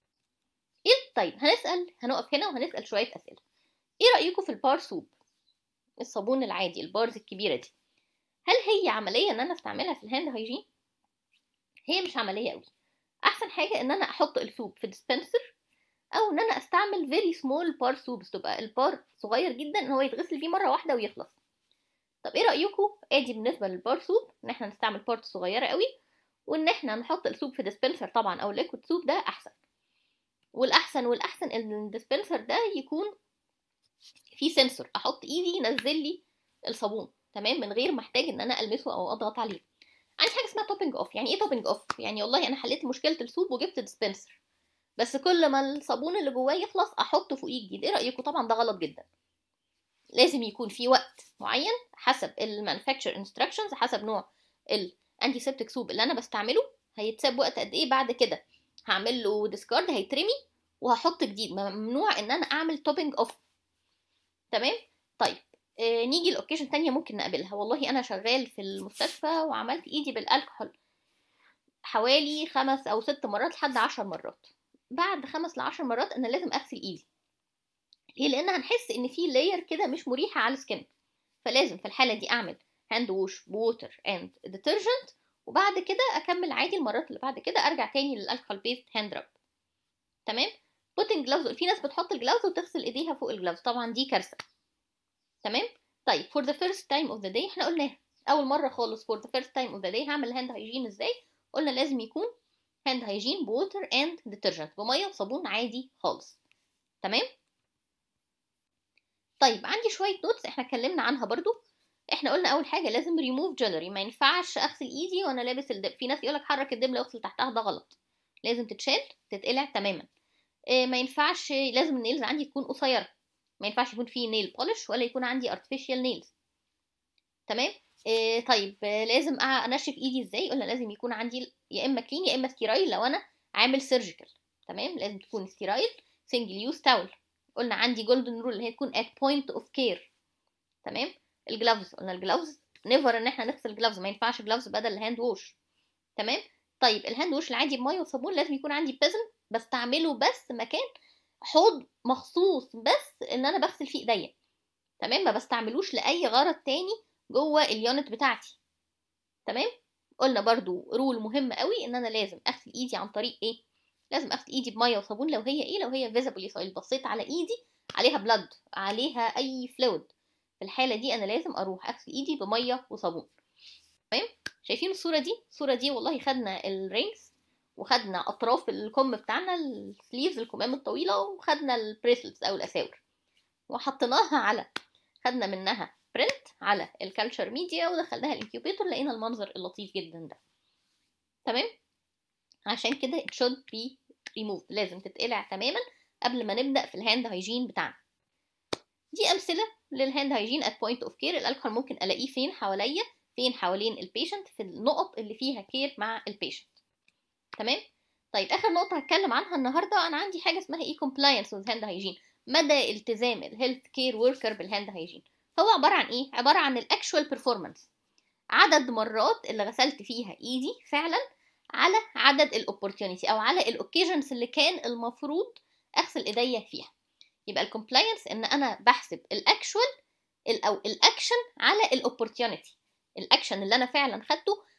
ايه طيب هنسال هنقف هنا وهنسال شويه اسئله ايه رايكم في البار سوب الصابون العادي البارز الكبيره دي هل هي عمليه ان انا استعملها في الهاند هايجين هي مش عمليه قوي احسن حاجه ان انا احط السوب في ديسبنسر او ان انا استعمل فيري سمول بار سوبس تبقى البار صغير جدا ان هو يتغسل بيه مره واحده ويخلص طب ايه رايكم ادي بالنسبه للبار سوب ان احنا نستعمل بارت صغيره قوي وان احنا نحط السوب في ديسبنسر طبعا او الليكويد سوب ده احسن والاحسن والاحسن ان الديسبنسر ده يكون فيه سنسور احط ايدي ينزل لي الصابون تمام من غير ما احتاج ان انا المسه او اضغط عليه عندي حاجه اسمها توبنج اوف يعني ايه توبنج اوف يعني والله انا حليت مشكله السوب وجبت ديسبنسر بس كل ما الصابون اللي جواه يخلص احطه فوقيه جديد ايه رايكم طبعا ده غلط جدا لازم يكون في وقت معين حسب المانفاكتشر انستراكشنز حسب نوع الانتي سيبتيك سوب اللي انا بستعمله هيتساب وقت قد ايه بعد كده هعمل له ديسكارد هيترمي وهحط جديد ممنوع ان انا اعمل توبنج اوف تمام طيب آه نيجي لاوكيشن تانية ممكن نقابلها والله انا شغال في المستشفى وعملت ايدي بالالكحول حوالي خمس او ست مرات لحد عشر مرات بعد خمس لعشر مرات انا لازم اغسل ايدي ليه لان هنحس ان في لاير كده مش مريحه على السكن فلازم في الحاله دي اعمل هاند ووش بوتر اند ديترجنت وبعد كده اكمل عادي المرات اللي بعد كده ارجع تاني للالكحول بيست هاند راب تمام بوتنج جلافز في ناس بتحط الجلافز وتغسل ايديها فوق الجلافز طبعا دي كارثه تمام طيب for the first time of the day احنا قلناها اول مره خالص for the first time of the day هعمل هاند هايجين ازاي قلنا لازم يكون هاند هايجين بوتر اند ديترجنت بميه وصابون عادي خالص تمام طيب عندي شويه نوتس احنا اتكلمنا عنها برضو احنا قلنا اول حاجه لازم ريموف جولري ما ينفعش اغسل ايدي وانا لابس الدب في ناس يقولك حرك الدبله واغسل تحتها ده غلط لازم تتشال تتقلع تماما إيه ما ينفعش لازم النيلز عندي تكون قصيره ما ينفعش يكون فيه نيل بولش ولا يكون عندي ارتفيشال نيلز تمام إيه طيب لازم انشف ايدي ازاي قلنا لازم يكون عندي يا اما كلين يا اما ستيرايل لو انا عامل سيرجيكال تمام لازم تكون ستيرايل سنجل يوز تاول قلنا عندي جولدن رول اللي هي تكون ات بوينت اوف كير تمام الجلافز قلنا الجلافز نيفر ان احنا نغسل جلافز ما ينفعش جلافز بدل الهاند ووش تمام طيب الهاند ووش العادي بميه وصابون لازم يكون عندي بيزن بستعمله بس مكان حوض مخصوص بس ان انا بغسل فيه ايديا تمام ما بستعملوش لاي غرض تاني جوه اليونت بتاعتي تمام قلنا برضو رول مهم قوي ان انا لازم اغسل ايدي عن طريق ايه لازم اغسل ايدي بميه وصابون لو هي ايه لو هي فيزيبلي سويل بصيت على ايدي عليها بلد عليها اي فلويد في الحاله دي انا لازم اروح اغسل ايدي بميه وصابون تمام شايفين الصوره دي الصوره دي والله خدنا الرينجز وخدنا اطراف الكم بتاعنا السليفز الكمام الطويله وخدنا البريسلتس او الاساور وحطيناها على خدنا منها برنت على الكالتشر ميديا ودخلناها الانكيوبيتور لقينا المنظر اللطيف جدا ده تمام عشان كده it should be removed لازم تتقلع تماما قبل ما نبدا في الهاند هايجين بتاعنا دي امثله للهاند هايجين at point of care الالكحول ممكن الاقيه فين حواليا فين حوالين البيشنت في النقط اللي فيها كير مع البيشنت تمام طيب اخر نقطه هتكلم عنها النهارده انا عندي حاجه اسمها ايه compliance with hand hygiene مدى التزام الهيلث كير وركر بالهاند هايجين هو عباره عن ايه عباره عن الاكشوال بيرفورمانس عدد مرات اللي غسلت فيها ايدي فعلا على عدد الاوبورتيونيتي او على الاوكيجنز اللي كان المفروض اغسل ايديا فيها يبقى الكومبلاينس ان انا بحسب الاكشوال او الاكشن على الاوبورتيونيتي الاكشن اللي انا فعلا خدته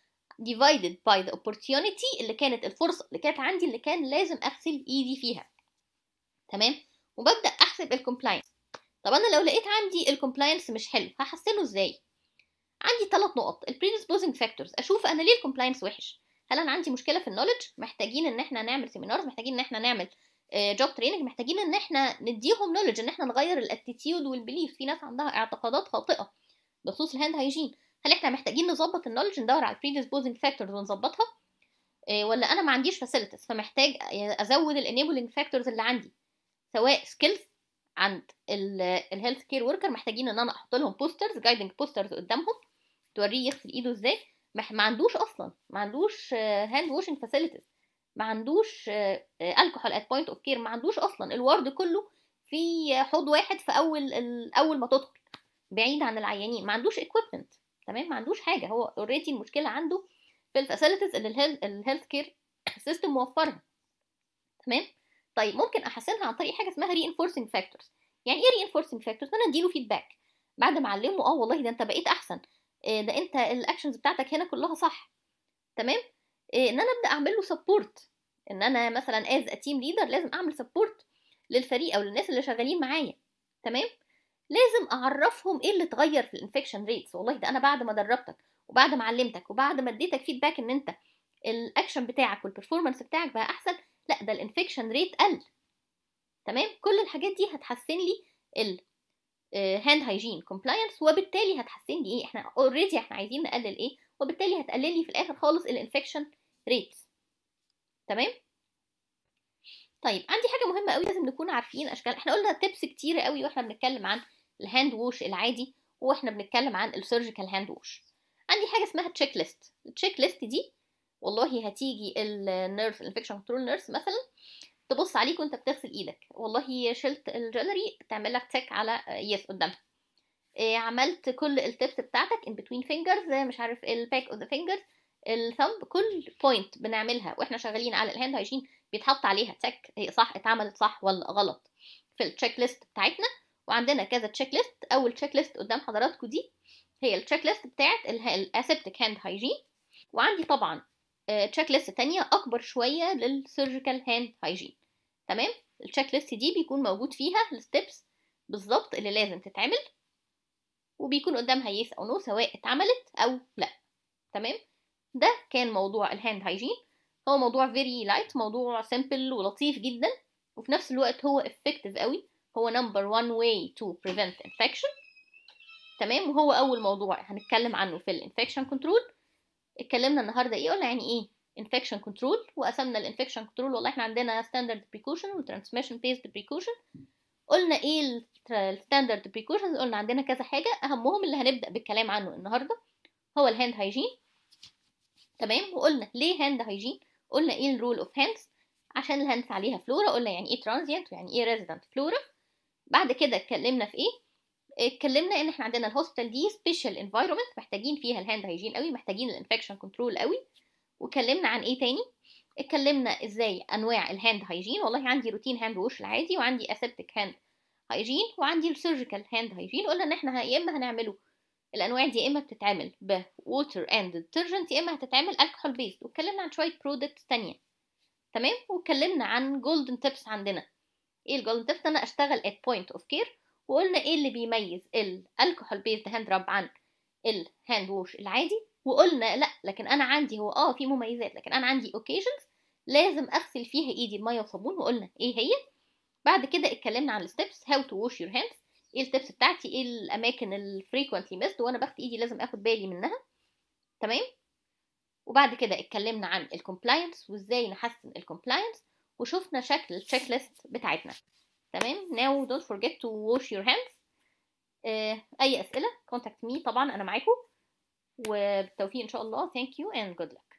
divided by the opportunity اللي كانت الفرصة اللي كانت عندي اللي كان لازم أغسل إيدي فيها تمام وببدأ أحسب الكومبلاينس طب أنا لو لقيت عندي الكومبلاينس مش حلو هحسنه إزاي عندي ثلاث نقط البريدisposing فاكتورز أشوف أنا ليه الكومبلاينس وحش هل أنا عندي مشكلة في النولج محتاجين إن إحنا نعمل سيمينارز محتاجين إن إحنا نعمل جوب تريننج محتاجين ان احنا نديهم نولج ان احنا نغير الاتيتيود والبيليف في ناس عندها اعتقادات خاطئه بخصوص الهاند هايجين هل احنا محتاجين نظبط النولج ندور على البريدisposing فاكتورز ونظبطها إيه ولا انا ما عنديش فاسيلتيز فمحتاج ازود الانيبلنج فاكتورز اللي عندي سواء سكيلز عند الهيلث كير وركر محتاجين ان انا احط لهم بوسترز جايدنج بوسترز قدامهم توريه يغسل ايده ازاي ما عندوش اصلا ما عندوش هاند واشنج فاسيلتيز ما عندوش الكحول ات بوينت اوف كير ما عندوش اصلا الورد كله في حوض واحد في اول اول ما تدخل بعيد عن العيانين ما عندوش equipment تمام ما عندوش حاجه هو اوريدي المشكله عنده في الفاسيلتيز اللي الهيلث كير سيستم موفرها تمام طيب ممكن احسنها عن طريق حاجه اسمها reinforcing factors يعني ايه reinforcing factors انا اديله فيدباك بعد ما اعلمه اه والله ده انت بقيت احسن ده انت الاكشنز بتاعتك هنا كلها صح تمام ان انا ابدا اعمل له سبورت ان انا مثلا از تيم ليدر لازم اعمل سبورت للفريق او للناس اللي شغالين معايا تمام لازم اعرفهم ايه اللي اتغير في الانفكشن ريتس والله ده انا بعد ما دربتك وبعد ما علمتك وبعد ما اديتك فيدباك ان انت الاكشن بتاعك والبرفورمانس بتاعك بقى احسن لا ده الانفكشن ريت قل تمام كل الحاجات دي هتحسن لي ال هاند هايجين كومبلاينس وبالتالي هتحسن لي ايه احنا اوريدي احنا عايزين نقلل ايه وبالتالي هتقلل لي في الاخر خالص الانفكشن ريتس تمام طيب عندي حاجه مهمه قوي لازم نكون عارفين اشكال احنا قلنا تيبس كتيره قوي واحنا بنتكلم عن الهاند ووش العادي واحنا بنتكلم عن السيرجيكال هاند ووش عندي حاجه اسمها تشيك ليست التشيك ليست دي والله هتيجي النيرس الانفكشن كنترول نيرس مثلا تبص عليك وانت بتغسل ايدك والله شلت الجولري تعمل لك تشيك على يس قدامها إيه عملت كل التبس بتاعتك ان بتوين فينجرز مش عارف الباك اوف ذا فينجرز الثumb كل بوينت بنعملها واحنا شغالين على الهاند هايجين بيتحط عليها تشيك هي صح اتعملت صح ولا غلط في التشيك ليست بتاعتنا وعندنا كذا تشيك ليست اول تشيك ليست قدام حضراتكم دي هي التشيك ليست بتاعت الاسبتك هاند هايجين وعندي طبعا تشيك ليست تانية اكبر شويه للسيرجيكال هاند هايجين تمام التشيك ليست دي بيكون موجود فيها الستبس بالظبط اللي لازم تتعمل وبيكون قدامها يس او نو سواء اتعملت او لا تمام ده كان موضوع الهاند هايجين هو موضوع فيري لايت موضوع سيمبل ولطيف جدا وفي نفس الوقت هو effective قوي هو number one way to prevent infection تمام وهو اول موضوع هنتكلم عنه في الانفكشن كنترول اتكلمنا النهارده ايه قلنا يعني ايه انفكشن كنترول وقسمنا الانفكشن كنترول والله احنا عندنا ستاندرد بريكوشن وترانسميشن بيست بريكوشن قلنا ايه الستاندرد بريكوشنز قلنا عندنا كذا حاجه اهمهم اللي هنبدا بالكلام عنه النهارده هو الهاند هايجين تمام وقلنا ليه هاند هايجين قلنا ايه الرول اوف هاندز عشان الهاندز عليها فلورا قلنا يعني ايه ترانزيانت ويعني ايه ريزيدنت فلورا بعد كده اتكلمنا في ايه اتكلمنا ان احنا عندنا الهوسبيتال دي سبيشال انفايرمنت محتاجين فيها الهاند هايجين قوي محتاجين الانفكشن كنترول قوي واتكلمنا عن ايه تاني اتكلمنا ازاي انواع الهاند هايجين والله عندي روتين هاند ووش العادي وعندي اسبتك هاند هايجين وعندي السيرجيكال هاند هايجين قلنا ان احنا يا اما هنعمله الانواع دي يا اما بتتعمل بووتر اند ديترجنت يا اما هتتعمل الكحول بيست واتكلمنا عن شويه برودكتس تانية تمام واتكلمنا عن جولدن تيبس عندنا ايه الجولدن تيبس انا اشتغل ات بوينت اوف كير وقلنا ايه اللي بيميز الالكحول بيست هاند راب عن الهاند ووش العادي وقلنا لا لكن انا عندي هو اه في مميزات لكن انا عندي اوكيجنز لازم اغسل فيها ايدي بميه وصابون وقلنا ايه هي بعد كده اتكلمنا عن الستبس هاو تو ووش يور هاندز ايه التبس بتاعتي ايه الاماكن الفريكوينتلي ميست وانا بغسل ايدي لازم اخد بالي منها تمام وبعد كده اتكلمنا عن الكومبلاينس وازاي نحسن الكومبلاينس وشفنا شكل التشيك ليست بتاعتنا تمام now don't forget to wash your hands آه، اي اسئله contact me طبعا انا معاكم وبالتوفيق ان شاء الله thank you and good luck